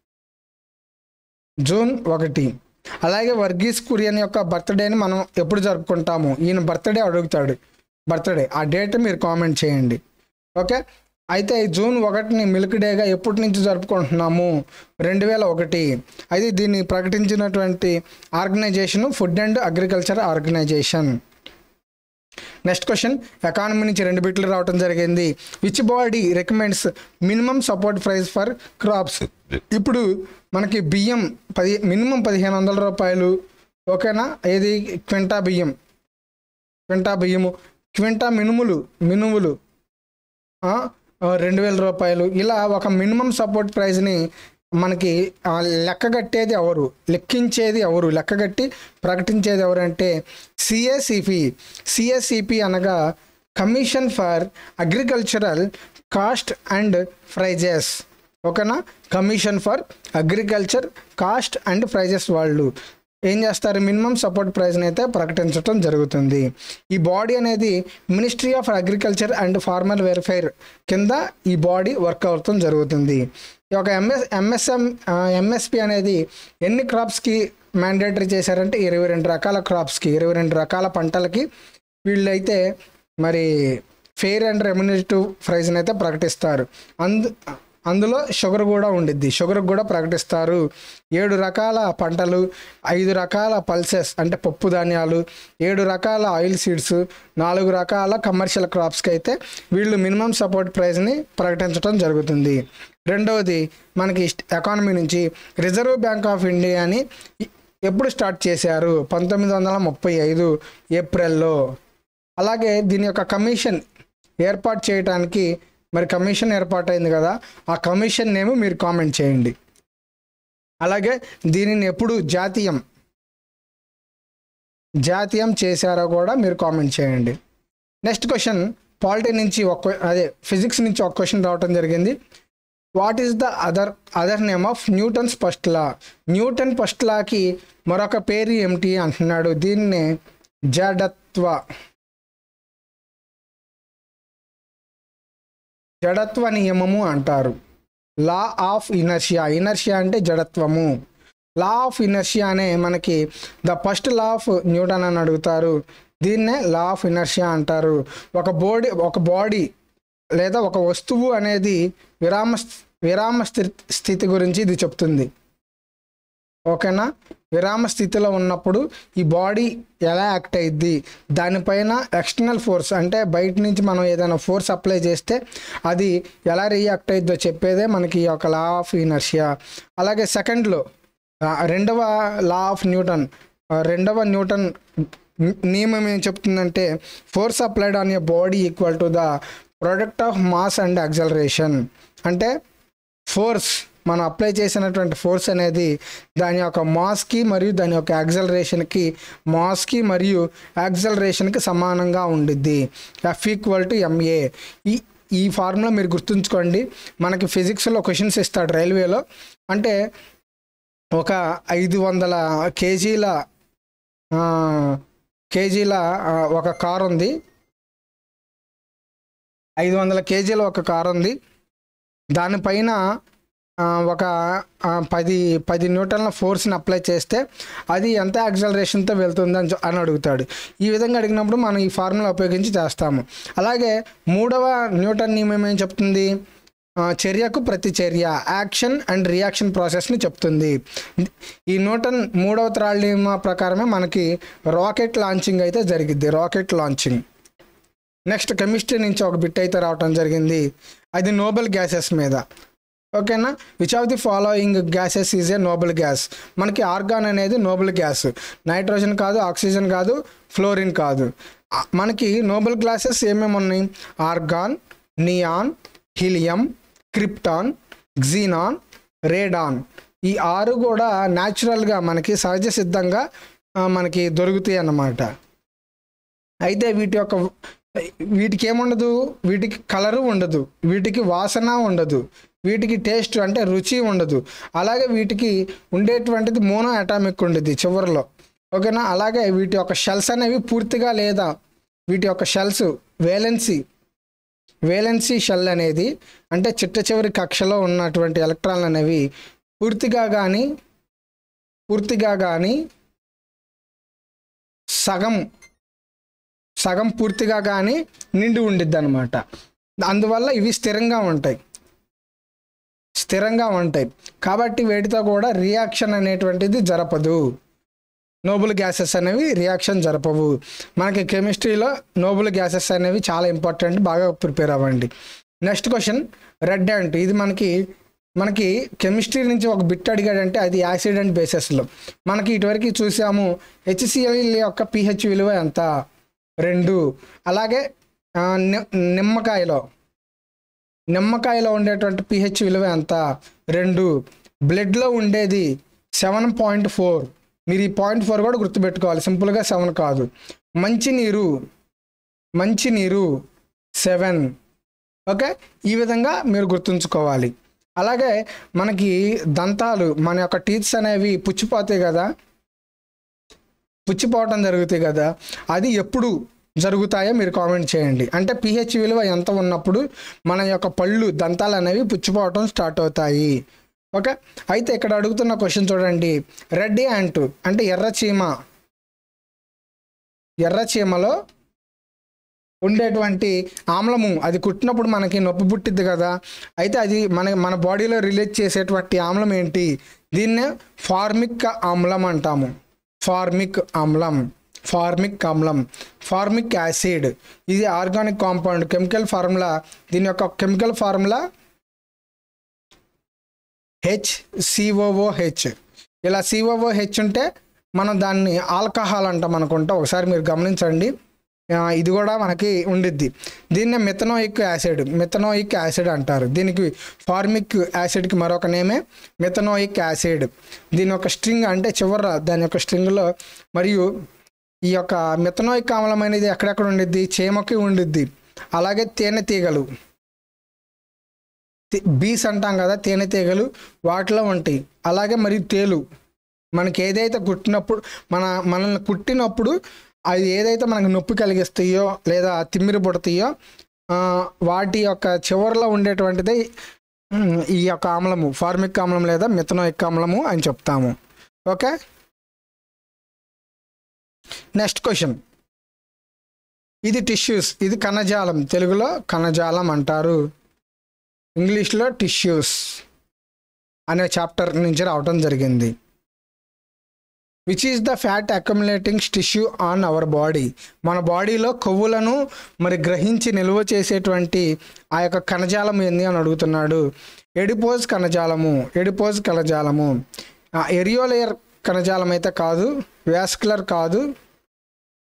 జూన్ ఒకటి అలాగే వర్గీస్ కురియన్ యొక్క బర్త్డేని మనం ఎప్పుడు జరుపుకుంటాము ఈయన బర్త్డే అడుగుతాడు బర్త్డే ఆ డేట్ మీరు కామెంట్ చేయండి ఓకే అయితే జూన్ ఒకటిని మిల్క్ డేగా ఎప్పటి నుంచి జరుపుకుంటున్నాము రెండు వేల ఒకటి అయితే దీన్ని ప్రకటించినటువంటి organisation food and agriculture organisation next question economy నుంచి రెండు బిట్లు రావడం జరిగింది which body recommends minimum support price for crops ఇప్పుడు మనకి బియ్యం పది మినిమం పదిహేను వందల రూపాయలు ఓకేనా ఏది క్వింటా బియ్యం క్వింటా బియ్యము క్వింటా మినుములు మినుములు రెండు వేల రూపాయలు ఇలా ఒక మినిమం సపోర్ట్ ప్రైస్ని మనకి లెక్కగట్టేది ఎవరు లెక్కించేది ఎవరు లెక్కగట్టి ప్రకటించేది ఎవరంటే సిఎస్సిపి సిఎస్సిపి అనగా commission for agricultural cost and prices ఓకేనా commission for agriculture cost and prices వాళ్ళు ఏం చేస్తారు మినిమం సపోర్ట్ ప్రైస్ని అయితే ప్రకటించడం జరుగుతుంది ఈ బాడీ అనేది ministry of agriculture and farmer welfare కింద ఈ బాడీ వర్క్ అవటం జరుగుతుంది ఈ యొక్క ఎంఎస్ ఎంఎస్ఎం ఎంఎస్పి అనేది ఎన్ని క్రాప్స్కి మ్యాండేటరీ చేశారంటే ఇరవై రెండు రకాల క్రాప్స్కి ఇరవై రెండు రకాల పంటలకి వీళ్ళైతే మరి ఫెయిర్ అండ్ రెమ్యునేటివ్ ప్రైజ్ని అయితే ప్రకటిస్తారు అందు అందులో షుగర్ కూడా ఉండిద్ది షుగర్ కూడా ప్రకటిస్తారు ఏడు రకాల పంటలు ఐదు రకాల పల్సెస్ అంటే పప్పు ధాన్యాలు ఏడు రకాల ఆయిల్ సీడ్స్ నాలుగు రకాల కమర్షియల్ క్రాప్స్కి అయితే వీళ్ళు మినిమం సపోర్ట్ ప్రైస్ని ప్రకటించడం జరుగుతుంది రెండవది మనకి ఎకానమీ నుంచి రిజర్వ్ బ్యాంక్ ఆఫ్ ఇండియాని ఎప్పుడు స్టార్ట్ చేశారు పంతొమ్మిది వందల ముప్పై ఐదు ఏప్రిల్లో అలాగే దీని యొక్క కమిషన్ ఏర్పాటు చేయడానికి మరి కమిషన్ ఏర్పాటైంది కదా ఆ కమిషన్ నేమ్ మీరు కామెంట్ చేయండి అలాగే దీనిని ఎప్పుడు జాతీయం జాతీయం చేశారో కూడా మీరు కామెంట్ చేయండి నెక్స్ట్ క్వశ్చన్ పాలిటీ నుంచి ఒక అదే ఫిజిక్స్ నుంచి ఒక క్వశ్చన్ రావటం జరిగింది what is the other other name of Newton's first law Newton first లాకి మరొక పేరు ఏమిటి అంటున్నాడు దీన్నే జడత్వ జడత్వ నియమము అంటారు లా ఆఫ్ ఇనర్షియా ఇనర్షియా అంటే జడత్వము లా ఆఫ్ ఇనర్షియా అనే మనకి the first law of Newton అని అడుగుతారు దీన్నే లా ఆఫ్ ఇనర్షియా అంటారు ఒక బాడీ ఒక బాడీ లేదా ఒక వస్తువు అనేది విరామ విరామ స్థితి గురించి ఇది చెప్తుంది ఓకేనా విరామ స్థితిలో ఉన్నప్పుడు ఈ బాడీ ఎలా యాక్ట్ అయ్యిద్ది దానిపైన ఎక్స్టర్నల్ ఫోర్స్ అంటే బయట నుంచి మనం ఏదైనా ఫోర్స్ అప్లై చేస్తే అది ఎలా రియాక్ట్ అయిద్దో చెప్పేదే మనకి ఈ యొక్క లా ఆఫ్ ఇనర్షియా అలాగే సెకండ్లో రెండవ లా ఆఫ్ న్యూటన్ రెండవ న్యూటన్ నియమం ఏం చెప్తుందంటే force applied on your body equal to the product of mass and acceleration అంటే ఫోర్స్ మనం అప్లై చేసినటువంటి ఫోర్స్ అనేది దాని యొక్క మాస్కి మరియు దాని యొక్క యాక్సలరేషన్కి మాస్కి మరియు యాక్సలరేషన్కి సమానంగా ఉండిద్ది ఎఫ్ ఈక్వల్ టు ఎంఏ ఈ ఈ ఫార్ములా మీరు గుర్తుంచుకోండి మనకి ఫిజిక్స్లో క్వశ్చన్స్ ఇస్తాడు రైల్వేలో అంటే ఒక ఐదు వందల కేజీల ఆ, కేజీల ఆ, ఒక కార్ ఉంది ఐదు వందల కేజీల ఒక కార్ ఉంది దానిపైన ఆ, ఒక ఆ, పది పది న్యూటన్ల ఫోర్స్ని అప్లై చేస్తే అది ఎంత యాక్సలరేషన్తో వెళ్తుంది అని చె- అని అడుగుతాడు ఈ విధంగా అడిగినప్పుడు మనం ఈ ఫార్ములా ఉపయోగించి చేస్తాము అలాగే మూడవ న్యూటన్ నియమం ఏం చెప్తుంది ఆ, చర్యకు ప్రతిచర్య యాక్షన్ అండ్ రియాక్షన్ ప్రాసెస్ని చెప్తుంది ఈ న్యూటన్ మూడవ త్రాళ్ళ నియమ ప్రకారమే మనకి రాకెట్ లాంచింగ్ అయితే జరిగిద్ది రాకెట్ లాంచింగ్ నెక్స్ట్ కెమిస్ట్రీ నుంచి ఒక బిట్ అయితే రావటం జరిగింది అది నోబెల్ గ్యాసెస్ మీద ఓకేనా which of the following gases is a noble gas మనకి ఆర్గాన్ అనేది నోబెల్ గ్యాస్ నైట్రోజన్ కాదు ఆక్సిజన్ కాదు ఫ్లోరిన్ కాదు ఆ, మనకి నోబెల్ గ్యాసెస్ ఏమేమి ఉన్నాయి argon neon helium krypton xenon radon ఈ ఆరు కూడా న్యాచురల్గా మనకి సహజ సిద్ధంగా ఆ, మనకి దొరుకుతాయి అన్నమాట అయితే వీటి యొక్క వీటికి ఏముండదు వీటికి కలరు ఉండదు వీటికి వాసన ఉండదు వీటికి టేస్ట్ అంటే రుచి ఉండదు అలాగే వీటికి ఉండేటువంటిది మోనో అటామిక్ ఉండేది చివరిలో ఓకేనా అలాగే వీటి యొక్క షెల్స్ అనేవి పూర్తిగా లేదా వీటి యొక్క షెల్స్ వేలెన్సీ వేలెన్సీ షెల్ అనేది అంటే చిట్ట చివరి కక్షలో ఉన్నటువంటి ఎలక్ట్రాన్లు అనేవి పూర్తిగా కానీ పూర్తిగా కానీ సగం సగం పూర్తిగా కానీ నిండి ఉండిద్ది అనమాట అందువల్ల ఇవి స్థిరంగా ఉంటాయి స్థిరంగా ఉంటాయి కాబట్టి వేటితో కూడా రియాక్షన్ అనేటువంటిది జరపదు నోబుల్ గ్యాసెస్ అనేవి రియాక్షన్ జరపవు మనకి కెమిస్ట్రీలో నోబుల్ గ్యాసెస్ అనేవి చాలా ఇంపార్టెంట్ బాగా ప్రిపేర్ అవ్వండి నెక్స్ట్ క్వశ్చన్ రెడ్ యాంట్ ఇది మనకి మనకి కెమిస్ట్రీ నుంచి ఒక బిట్ అడిగాడంటే అది యాసిడ్ అండ్ బేసెస్లో మనకి ఇటువరకు చూసాము హెచ్సిఎల్ యొక్క పిహెచ్ విలువ ఎంత రెండు అలాగే ఆ, ని- నిమ్మకాయలో నిమ్మకాయలో ఉండేటువంటి పిహెచ్ విలువ ఎంత రెండు బ్లడ్లో ఉండేది సెవెన్ పాయింట్ ఫోర్ మీరు ఈ పాయింట్ ఫోర్ కూడా గుర్తుపెట్టుకోవాలి సింపుల్గా సెవెన్ కాదు మంచినీరు మంచినీరు సెవెన్ ఓకే ఈ విధంగా మీరు గుర్తుంచుకోవాలి అలాగే మనకి దంతాలు మన యొక్క టీత్స్ అనేవి పుచ్చిపోతాయి కదా పుచ్చిపోవటం జరుగుతాయి కదా అది ఎప్పుడు జరుగుతాయో మీరు కామెంట్ చేయండి అంటే పిహెచ్ విలువ ఎంత ఉన్నప్పుడు మన యొక్క పళ్ళు దంతాలు అనేవి పుచ్చిపోవటం స్టార్ట్ అవుతాయి ఓకే అయితే ఇక్కడ అడుగుతున్న క్వశ్చన్ చూడండి రెడ్ యాంట్ అంటే ఎర్ర చీమ ఎర్ర చీమలో ఉండేటువంటి ఆమ్లము అది కుట్టినప్పుడు మనకి నొప్పి పుట్టిద్ది కదా అయితే అది మన మన బాడీలో రిలీజ్ చేసేటువంటి ఆమ్లం ఏంటి దీన్నే ఫార్మిక్ ఆమ్లం అంటాము ఫార్మిక్ ఆమ్లం ఫార్మిక్ ఆమ్లం ఫార్మిక్ యాసిడ్ ఇది ఆర్గానిక్ కాంపౌండ్ కెమికల్ ఫార్ములా దీని యొక్క కెమికల్ ఫార్ములా హెచ్ సిఓఓహెచ్ ఇలా సిఓఓహెచ్ ఉంటే మనం దాన్ని ఆల్కహాల్ అంటాం అనుకుంటా ఒకసారి మీరు గమనించండి ఆ, ఇది కూడా మనకి ఉండిద్ది దీన్నే మిథనోయిక్ యాసిడ్ మిథనోయిక్ యాసిడ్ అంటారు దీనికి ఫార్మిక్ యాసిడ్కి మరొక నేమే మిథనోయిక్ యాసిడ్ దీని యొక్క స్ట్రింగ్ అంటే చివర దాని యొక్క స్ట్రింగ్లో మరియు ఈ యొక్క మిథనోయిక్ ఆమ్లం అనేది ఎక్కడెక్కడ ఉండిద్ది చీమకి ఉండిద్ది అలాగే తేనెటీగలు తి- బీస్ అంటాం కదా తేనెటీగలు వాటిలో ఉంటాయి అలాగే మరియు తేలు మనకి ఏదైతే కుట్టినప్పుడు మన మనల్ని కుట్టినప్పుడు అది ఏదైతే మనకు నొప్పి కలిగిస్తాయో లేదా తిమ్మిరి పుడతాయో ఆ, వాటి యొక్క చివరిలో ఉండేటువంటిది ఉమ్, ఈ యొక్క ఆమ్లము ఫార్మిక్ ఆమ్లం లేదా మిథనోయిక్ ఆమ్లము అని చెప్తాము ఓకే నెక్స్ట్ క్వశ్చన్ ఇది టిష్యూస్ ఇది కణజాలం తెలుగులో కణజాలం అంటారు ఇంగ్లీష్లో టిష్యూస్ అనే చాప్టర్ నుంచి రావటం జరిగింది which is the fat accumulating tissue on our body మన బాడీలో కొవ్వులను మరి గ్రహించి నిల్వ చేసేటువంటి ఆ యొక్క కణజాలం ఏంది అని అడుగుతున్నాడు ఎడిపోజ్ కణజాలము ఎడిపోజ్ కణజాలము ఎరియోలేయర్ కణజాలం అయితే కాదు వ్యాస్కులర్ కాదు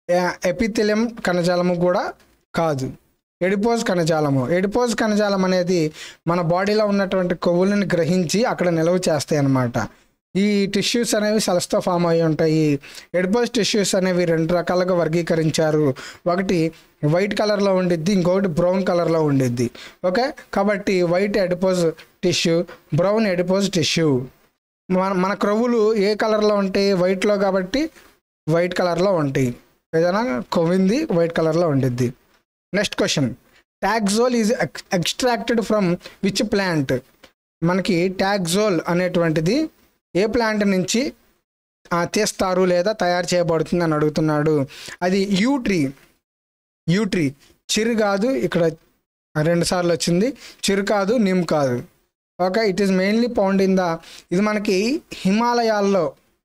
ఎపిథెలియం కణజాలము కూడా కాదు ఎడిపోజ్ కణజాలము ఎడిపోజ్ కణజాలం అనేది మన బాడీలో ఉన్నటువంటి కొవ్వులను గ్రహించి అక్కడ నిల్వ చేస్తాయి అన్నమాట ఈ టిష్యూస్ అనేవి సెల్స్తో ఫామ్ అయి ఉంటాయి ఎడిపోజ్ టిష్యూస్ అనేవి రెండు రకాలుగా వర్గీకరించారు ఒకటి వైట్ కలర్లో ఉండిద్ది ఇంకొకటి బ్రౌన్ కలర్లో ఉండిద్ది ఓకే కాబట్టి white adipose tissue brown adipose tissue మన మన క్రొవ్వులు ఏ కలర్లో ఉంటాయి వైట్లో కాబట్టి వైట్ కలర్లో ఉంటాయి ఏదైనా కొవ్వింది వైట్ కలర్లో ఉండిద్ది next question taxol is extracted from which plant మనకి ట్యాక్జోల్ అనేటువంటిది ఏ ప్లాంట్ నుంచి ఆ, తీస్తారు లేదా తయారు చేయబడుతుంది అని అడుగుతున్నాడు అది యూ ట్రీ యూ ట్రీ చిరు కాదు ఇక్కడ రెండు సార్లు వచ్చింది చిరు కాదు నిమ్ కాదు okay it is mainly found in the ఇది మనకి హిమాలయాల్లో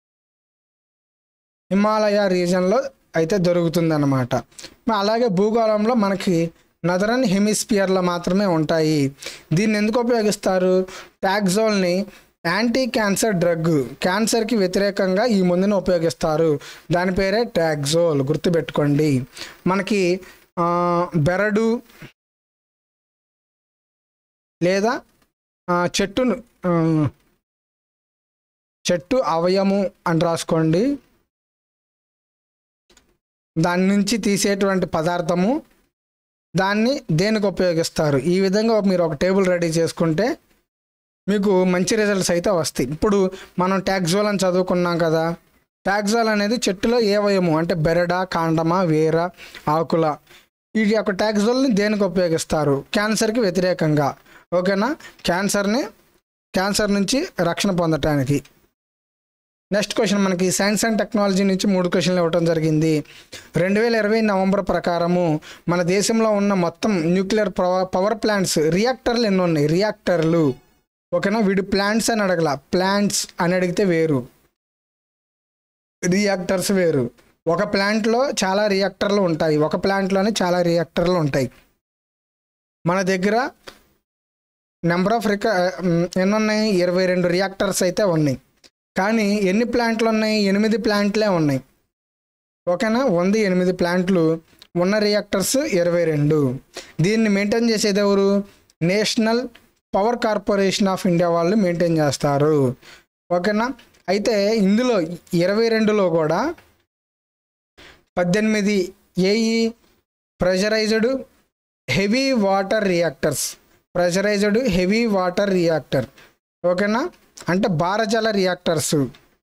హిమాలయ రీజన్లో అయితే దొరుకుతుంది అన్నమాట అలాగే భూగోళంలో మనకి నదరన్ హెమిస్పియర్లో మాత్రమే ఉంటాయి దీన్ని ఎందుకు ఉపయోగిస్తారు ట్యాక్జోల్ని యాంటీ క్యాన్సర్ డ్రగ్ క్యాన్సర్కి వ్యతిరేకంగా ఈ మందుని ఉపయోగిస్తారు దాని పేరే ట్యాక్జోల్ గుర్తుపెట్టుకోండి మనకి ఆ, బెరడు లేదా ఆ, చెట్టును ఆ, చెట్టు అవయము అని రాసుకోండి దాని నుంచి తీసేటువంటి పదార్థము దాన్ని దేనికి ఉపయోగిస్తారు ఈ విధంగా మీరు ఒక టేబుల్ రెడీ చేసుకుంటే మీకు మంచి రిజల్ట్స్ అయితే వస్తాయి ఇప్పుడు మనం ట్యాక్జోల్ అని చదువుకున్నాం కదా ట్యాక్జోల్ అనేది చెట్టులో ఏ అవయము అంటే బెరడ కాండమ వేర ఆకుల ఈ యొక్క ట్యాక్జోల్ని దేనికి ఉపయోగిస్తారు క్యాన్సర్కి వ్యతిరేకంగా ఓకేనా క్యాన్సర్ని క్యాన్సర్ నుంచి రక్షణ పొందటానికి నెక్స్ట్ క్వశ్చన్ మనకి సైన్స్ అండ్ టెక్నాలజీ నుంచి మూడు క్వశ్చన్లు ఇవ్వడం జరిగింది రెండు వేల ఇరవై నవంబర్ ప్రకారము మన దేశంలో ఉన్న మొత్తం న్యూక్లియర్ పవర్ ప్లాంట్స్ రియాక్టర్లు ఎన్ని ఉన్నాయి రియాక్టర్లు ఓకేనా వీడు ప్లాంట్స్ అని అడగల ప్లాంట్స్ అని అడిగితే వేరు రియాక్టర్స్ వేరు ఒక ప్లాంట్లో చాలా రియాక్టర్లు ఉంటాయి ఒక ప్లాంట్లోనే చాలా రియాక్టర్లు ఉంటాయి మన దగ్గర నెంబర్ ఆఫ్ రిక ఎన్ని ఉన్నాయి ఇరవై రెండు రియాక్టర్స్ అయితే ఉన్నాయి కానీ ఎన్ని ప్లాంట్లు ఉన్నాయి ఎనిమిది ప్లాంట్లే ఉన్నాయి ఓకేనా వంద ఎనిమిది ప్లాంట్లు ఉన్న రియాక్టర్స్ ఇరవై రెండు దీన్ని మెయింటైన్ చేసేది ఎవరు national power corporation of India వాళ్ళు మెయింటైన్ చేస్తారు ఓకేనా అయితే ఇందులో ఇరవై రెండులో కూడా పద్దెనిమిది ఏఈ pressurised heavy water reactors pressurised heavy water reactor ఓకేనా అంటే భారజల రియాక్టర్స్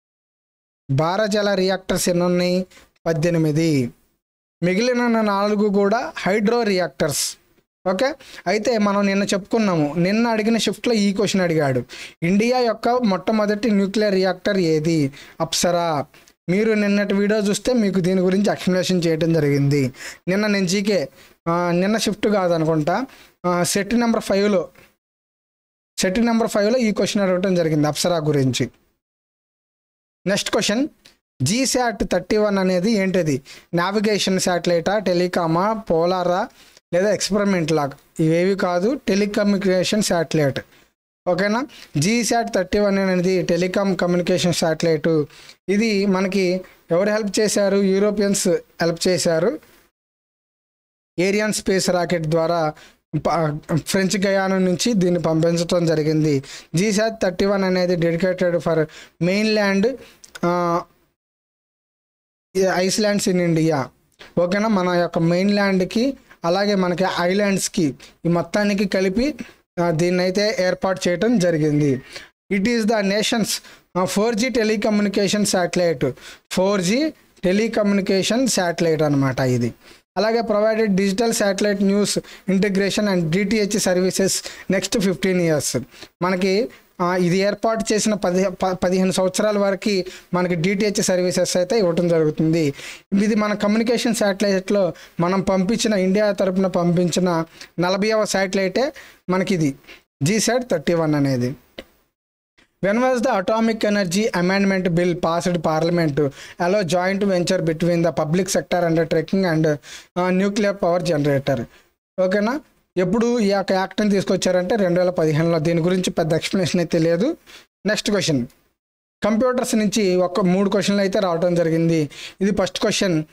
భారజల రియాక్టర్స్ ఎన్ని ఉన్నాయి పద్దెనిమిది మిగిలిన నాలుగు కూడా హైడ్రో రియాక్టర్స్ ఓకే అయితే మనం నిన్న చెప్పుకున్నాము నిన్న అడిగిన షిఫ్ట్లో ఈ క్వశ్చన్ అడిగాడు ఇండియా యొక్క మొట్టమొదటి న్యూక్లియర్ రియాక్టర్ ఏది అప్సరా మీరు నిన్నటి వీడియో చూస్తే మీకు దీని గురించి ఎక్స్ప్లెనేషన్ చేయడం జరిగింది నిన్న నేను జీకే ఆ, నిన్న షిఫ్ట్ కాదనుకుంటా ఆ, సెట్ నెంబర్ ఫైవ్లో సెట్ నెంబర్ ఫైవ్లో ఈ క్వశ్చన్ అడగటం జరిగింది అప్సరా గురించి next question GSAT thirty one అనేది ఏంటిది నావిగేషన్ శాటిలైటా టెలికామా పోలారా లేదా ఎక్స్పెరిమెంట్ లాగా ఇవేవి కాదు టెలికమ్యూనికేషన్ శాటిలైట్ ఓకేనా జీశాట్ థర్టీ వన్ అనేది టెలికామ్ కమ్యూనికేషన్ శాటిలైట్ ఇది మనకి ఎవరు హెల్ప్ చేశారు యూరోపియన్స్ హెల్ప్ చేశారు ఏరియన్ స్పేస్ రాకెట్ ద్వారా ప- ఫ్రెంచ్ గయానా నుంచి దీన్ని పంపించడం జరిగింది జీసాట్ థర్టీ వన్ అనేది dedicated for mainland islands in India ఓకేనా మన యొక్క మెయిన్ ల్యాండ్కి అలాగే మనకి ఐలాండ్స్కి ఈ మొత్తానికి కలిపి ఆ, దీన్ని అయితే ఏర్పాటు చేయడం జరిగింది it is the nation's four G telecommunication satellite four G telecommunication satellite అనమాట ఇది అలాగే provided digital satellite news integration and DTH services next fifteen years మనకి ఆ, ఇది ఏర్పాటు చేసిన పది ప- పదిహేను సంవత్సరాల వరకు మనకి డిటిహెచ్ సర్వీసెస్ అయితే ఇవ్వటం జరుగుతుంది ఇది మన కమ్యూనికేషన్ శాటిలైట్లో మనం పంపించిన ఇండియా తరపున పంపించిన నలభైవ శాటిలైటే మనకి ఇది జీసాట్ థర్టీ వన్ అనేది when was the atomic energy amendment bill passed parliament allow joint venture between the public sector undertaking and nuclear power generator ఓకేనా ఎప్పుడు ఈ యొక్క యాక్ట్ని తీసుకొచ్చారంటే రెండు వేల పదిహేనులో దీని గురించి పెద్ద ఎక్స్ప్లెనేషన్ అయితే లేదు నెక్స్ట్ క్వశ్చన్ కంప్యూటర్స్ నుంచి ఒక మూడు క్వశ్చన్లు అయితే రావడం జరిగింది ఇది first question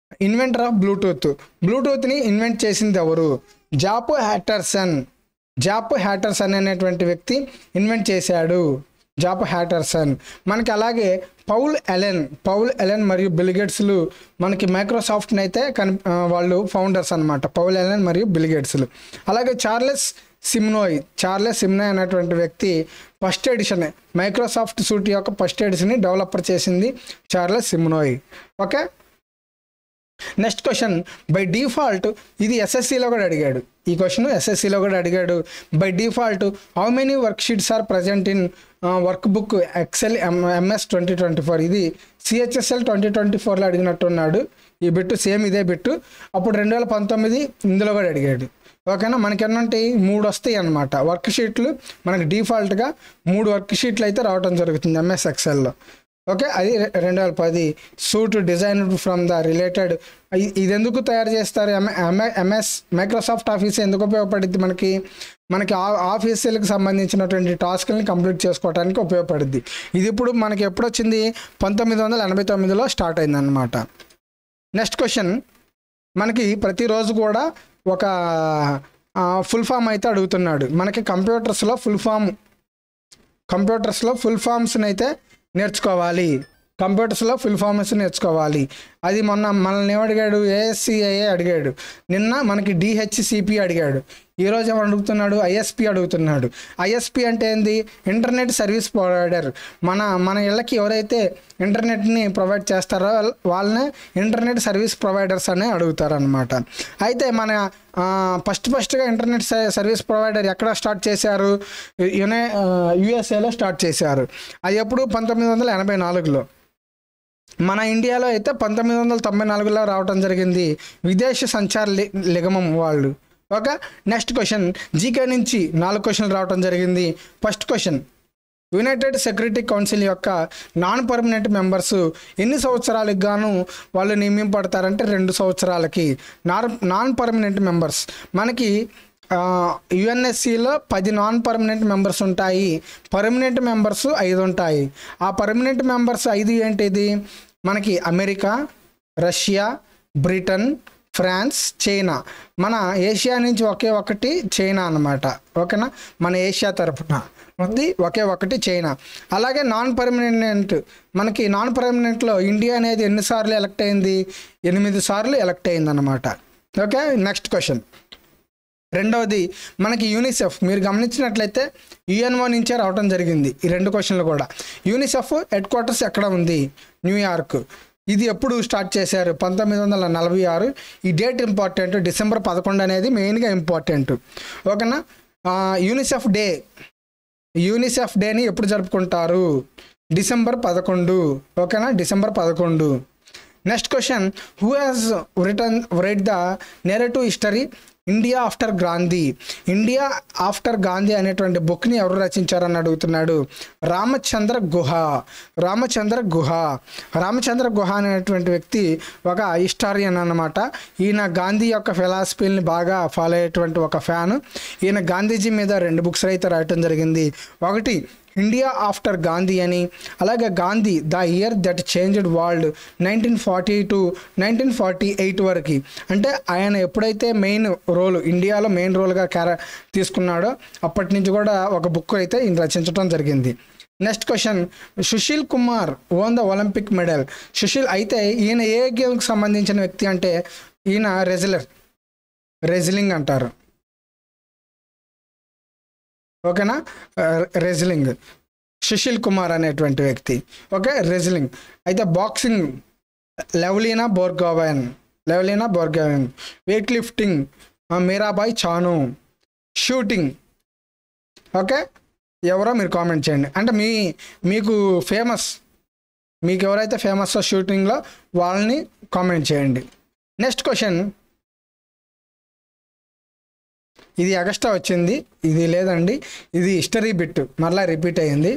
inventor of Bluetooth బ్లూటూత్ని ఇన్వెంట్ చేసింది ఎవరు జాప్ హ్యాటర్సన్ జాప్ హ్యాటర్సన్ అనేటువంటి వ్యక్తి ఇన్వెంట్ చేశాడు జాప్ హ్యాటర్సన్ మనకి అలాగే పౌల్ ఎలెన్ పౌల్ ఎలెన్ మరియు బిల్గేట్స్లు మనకి మైక్రోసాఫ్ట్ని అయితే కన్ ఆ, వాళ్ళు ఫౌండర్స్ అనమాట పౌల్ ఎలెన్ మరియు బిల్గేట్స్లు అలాగే చార్లెస్ సిమ్నోయ్ చార్లెస్ సిమ్నోయ్ అనేటువంటి వ్యక్తి ఫస్ట్ ఎడిషన్ మైక్రోసాఫ్ట్ సూట్ యొక్క ఫస్ట్ ఎడిషన్ని డెవలపర్ చేసింది Charles Simonyi okay next question by default ఇది ఎస్ఎస్సిలో కూడా అడిగాడు ఈ క్వశ్చన్ ఎస్ఎస్సిలో కూడా అడిగాడు by default how many worksheets are present in workbook Excel MS twenty twenty four ఇది సిహెచ్ఎస్ఎల్ ట్వంటీ ట్వంటీ ఫోర్లో అడిగినట్టున్నాడు ఈ బిట్టు సేమ్ ఇదే బిట్టు అప్పుడు రెండు వేల పంతొమ్మిది ఇందులో కూడా అడిగాడు ఓకేనా మనకి ఎన్నుంటాయి మూడు వస్తాయి అన్నమాట వర్క్ షీట్లు మనకి డిఫాల్ట్గా మూడు వర్క్ షీట్లు అయితే రావడం జరుగుతుంది ఎంఎస్ ఎక్సెల్లో ఓకే అది రె- రెండు వేల పది suite design from the related ఇది ఎందుకు తయారు చేస్తారు ఎంఎస్ మైక్రోసాఫ్ట్ ఆఫీస్ ఎందుకు ఉపయోగపడుద్ది మనకి మనకి ఆ- ఆఫీసులకు సంబంధించినటువంటి టాస్క్ని కంప్లీట్ చేసుకోవడానికి ఉపయోగపడుద్ది ఇది ఇప్పుడు మనకి ఎప్పుడు వచ్చింది పంతొమ్మిది వందల ఎనభై తొమ్మిదిలో స్టార్ట్ అయిందన్నమాట నెక్స్ట్ క్వశ్చన్ మనకి ప్రతిరోజు కూడా ఒక ఫుల్ ఫామ్ అయితే అడుగుతున్నాడు మనకి కంప్యూటర్స్లో ఫుల్ ఫామ్ కంప్యూటర్స్లో ఫుల్ ఫామ్స్ని అయితే నేర్చుకోవాలి కంప్యూటర్స్లో ఫుల్ ఫామ్స్ నేర్చుకోవాలి అది మొన్న మనల్ని ఏమడిగాడు ఏఎస్సిఐఏ అడిగాడు నిన్న మనకి డిహెచ్సిపి అడిగాడు ఈరోజు ఏమని అడుగుతున్నాడు ఐఎస్పి అడుగుతున్నాడు ఐఎస్పి అంటే ఏంది ఇంటర్నెట్ సర్వీస్ ప్రొవైడర్ మన మన ఇళ్ళకి ఎవరైతే ఇంటర్నెట్ని ప్రొవైడ్ చేస్తారో వాళ్ళనే ఇంటర్నెట్ సర్వీస్ ప్రొవైడర్స్ అనే అడుగుతారనమాట అయితే మన ఫస్ట్ ఫస్ట్గా ఇంటర్నెట్ స- సర్వీస్ ప్రొవైడర్ ఎక్కడ స్టార్ట్ చేశారు యునై యుఎస్ఏలో స్టార్ట్ చేశారు అది ఎప్పుడు పంతొమ్మిది వందల ఎనభై నాలుగులో మన ఇండియాలో అయితే పంతొమ్మిది వందల తొంభై నాలుగులో రావడం జరిగింది విదేశీ సంచార లి- నిగమం వాళ్ళు ఓకే నెక్స్ట్ క్వశ్చన్ జీకే నుంచి నాలుగు క్వశ్చన్లు రావడం జరిగింది first question united security council యొక్క నాన్ పర్మనెంట్ మెంబర్స్ ఎన్ని సంవత్సరాలకు గాను వాళ్ళు నియమింపడతారంటే రెండు సంవత్సరాలకి నాన్ నాన్ పర్మనెంట్ మెంబర్స్ మనకి యుఎన్ఎస్సిలో పది నాన్ పర్మనెంట్ మెంబర్స్ ఉంటాయి పర్మనెంట్ మెంబర్స్ ఐదు ఉంటాయి ఆ పర్మనెంట్ మెంబర్స్ ఐదు ఏంటిది మనకి America Russia Britain France China మన ఏషియా నుంచి ఒకే ఒకటి చైనా అన్నమాట ఓకేనా మన ఏషియా తరపున ఉంది ఒకే ఒకటి చైనా అలాగే నాన్ పర్మనెంట్ మనకి నాన్ పర్మనెంట్లో ఇండియా అనేది ఎన్నిసార్లు ఎలక్ట్ అయింది ఎనిమిది సార్లు ఎలక్ట్ అయింది అనమాట ఓకే నెక్స్ట్ క్వశ్చన్ రెండవది మనకి యూనిసెఫ్ మీరు గమనించినట్లయితే యుఎన్ఓ నుంచే రావడం జరిగింది ఈ రెండు క్వశ్చన్లు కూడా యూనిసెఫ్ హెడ్ క్వార్టర్స్ ఎక్కడ ఉంది న్యూయార్క్ ఇది ఎప్పుడు స్టార్ట్ చేశారు పంతొమ్మిది వందల నలభై ఆరు ఈ డేట్ ఇంపార్టెంట్ డిసెంబర్ పదకొండు అనేది మెయిన్గా ఇంపార్టెంట్ ఓకేనా ఆ, యూనిసెఫ్ డే యూనిసెఫ్ డేని ఎప్పుడు జరుపుకుంటారు డిసెంబర్ పదకొండు ఓకేనా డిసెంబర్ పదకొండు next question who has written write the narrative history India after Gandhi India after Gandhi అనేటువంటి బుక్ని ఎవరు రచించారని అడుగుతున్నాడు రామచంద్ర గుహ రామచంద్ర గుహ రామచంద్ర గుహ అనేటువంటి వ్యక్తి ఒక హిస్టారియన్ అన్నమాట ఈయన గాంధీ యొక్క ఫిలాసఫీని బాగా ఫాలో అయ్యేటువంటి ఒక ఫ్యాన్ ఈయన గాంధీజీ మీద రెండు బుక్స్ అయితే రాయటం జరిగింది ఒకటి ఇండియా ఆఫ్టర్ గాంధీ అని అలాగే Gandhi the year that changed world nineteen forty two nineteen forty eight వరకు అంటే ఆయన ఎప్పుడైతే మెయిన్ రోల్ ఇండియాలో మెయిన్ రోల్గా క్యార తీసుకున్నాడో అప్పటి నుంచి కూడా ఒక బుక్ అయితే ఈయన రచించడం జరిగింది next question Sushil Kumar won the Olympic medal Sushil అయితే ఈయన ఏ గేమ్కి సంబంధించిన వ్యక్తి అంటే ఈయన రెజిలర్ రెజిలింగ్ అంటారు ఓకేనా రెజ్లింగ్ సుశీల్ కుమార్ అనేటువంటి వ్యక్తి ఓకే రెజ్లింగ్ అయితే boxing Lovlina Borgohain Lovlina Borgohain weightlifting Mirabai Chanu shooting okay ఎవరో మీరు కామెంట్ చేయండి అంటే మీ మీకు ఫేమస్ మీకు ఎవరైతే ఫేమస్ షూటింగ్లో వాళ్ళని కామెంట్ చేయండి నెక్స్ట్ క్వశ్చన్ ఇది అగస్టా వచ్చింది ఇది లేదండి ఇది హిస్టరీ బిట్ మరలా రిపీట్ అయ్యింది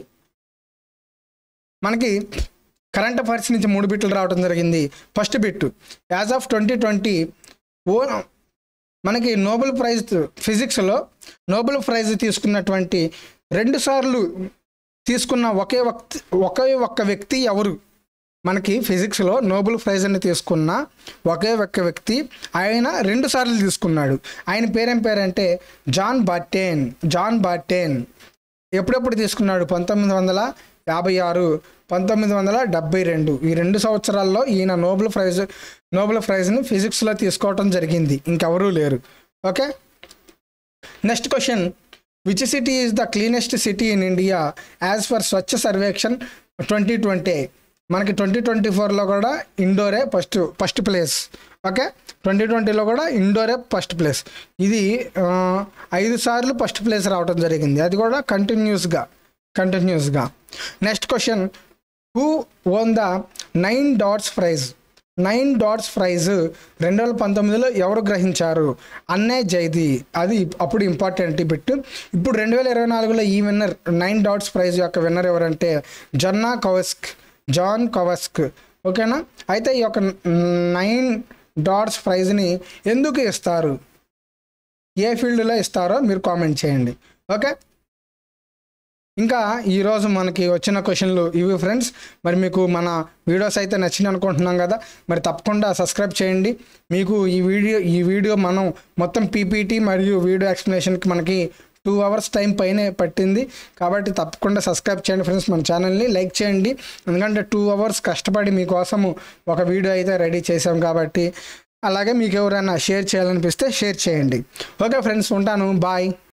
మనకి కరెంట్ అఫైర్స్ నుంచి మూడు బిట్లు రావడం జరిగింది first bit as of twenty twenty ఓ మనకి నోబెల్ ప్రైజ్ ఫిజిక్స్లో నోబెల్ ప్రైజ్ తీసుకున్నటువంటి రెండు సార్లు తీసుకున్న ఒకే వ్యక్తి ఒకే ఒక్క వ్యక్తి ఎవరు మనకి ఫిజిక్స్లో నోబెల్ ప్రైజ్ని తీసుకున్న ఒకే ఒక్క వ్యక్తి ఆయన రెండు సార్లు తీసుకున్నాడు ఆయన పేరేం పేరంటే జాన్ బార్టేన్ జాన్ బార్టేన్ ఎప్పుడెప్పుడు తీసుకున్నాడు పంతొమ్మిది వందల యాభై ఆరు పంతొమ్మిది వందల డెబ్బై రెండు ఈ రెండు సంవత్సరాల్లో ఈయన నోబెల్ ప్రైజ్ నోబెల్ ప్రైజ్ని ఫిజిక్స్లో తీసుకోవటం జరిగింది ఇంకెవరూ లేరు okay next question which city is the cleanest city in India as for Swachh Survekshan twenty twenty మనకి ట్వంటీ ట్వంటీ ఫోర్లో కూడా ఇండోరే first first place okay twenty ట్వంటీలో కూడా ఇండోరే ఫస్ట్ ప్లేస్ ఇది ఆ, ఐదు సార్లు ఫస్ట్ ప్లేస్ రావడం జరిగింది అది కూడా కంటిన్యూస్గా కంటిన్యూస్గా next question who won the nine dots prize nine dots prize రెండు వేల పంతొమ్మిదిలో ఎవరు గ్రహించారు అన్నే జైది అది అప్పుడు ఇంపార్టెంట్ బిట్ ఇప్పుడు రెండు వేల ఇరవై నాలుగులో ఈ విన్నర్ నైన్ డాట్స్ ప్రైజ్ యొక్క విన్నర్ ఎవరంటే జొన్నా కవస్క్ జాన్ కవస్క్ ఓకేనా అయితే ఈ యొక్క నైన్ డాట్స్ ప్రైజ్ని ఎందుకు ఇస్తారు ఏ ఫీల్డ్లో ఇస్తారో మీరు కామెంట్ చేయండి ఓకే ఇంకా ఈరోజు మనకి వచ్చిన క్వశ్చన్లు ఇవి ఫ్రెండ్స్ మరి మీకు మన వీడియోస్ అయితే నచ్చింది అనుకుంటున్నాం కదా మరి తప్పకుండా సబ్స్క్రైబ్ చేయండి మీకు ఈ వీడియో ఈ వీడియో మనం మొత్తం పీపీటీ మరియు వీడియో ఎక్స్ప్లెనేషన్కి మనకి టూ అవర్స్ టైం పైనే పట్టింది కాబట్టి తప్పకుండా సబ్స్క్రైబ్ చేయండి ఫ్రెండ్స్ మన ఛానల్ని లైక్ చేయండి ఎందుకంటే టూ అవర్స్ కష్టపడి మీకోసము ఒక వీడియో అయితే రెడీ చేసాం కాబట్టి అలాగే మీకు ఎవరైనా షేర్ చేయాలనిపిస్తే షేర్ చేయండి ఓకే ఫ్రెండ్స్ ఉంటాను బాయ్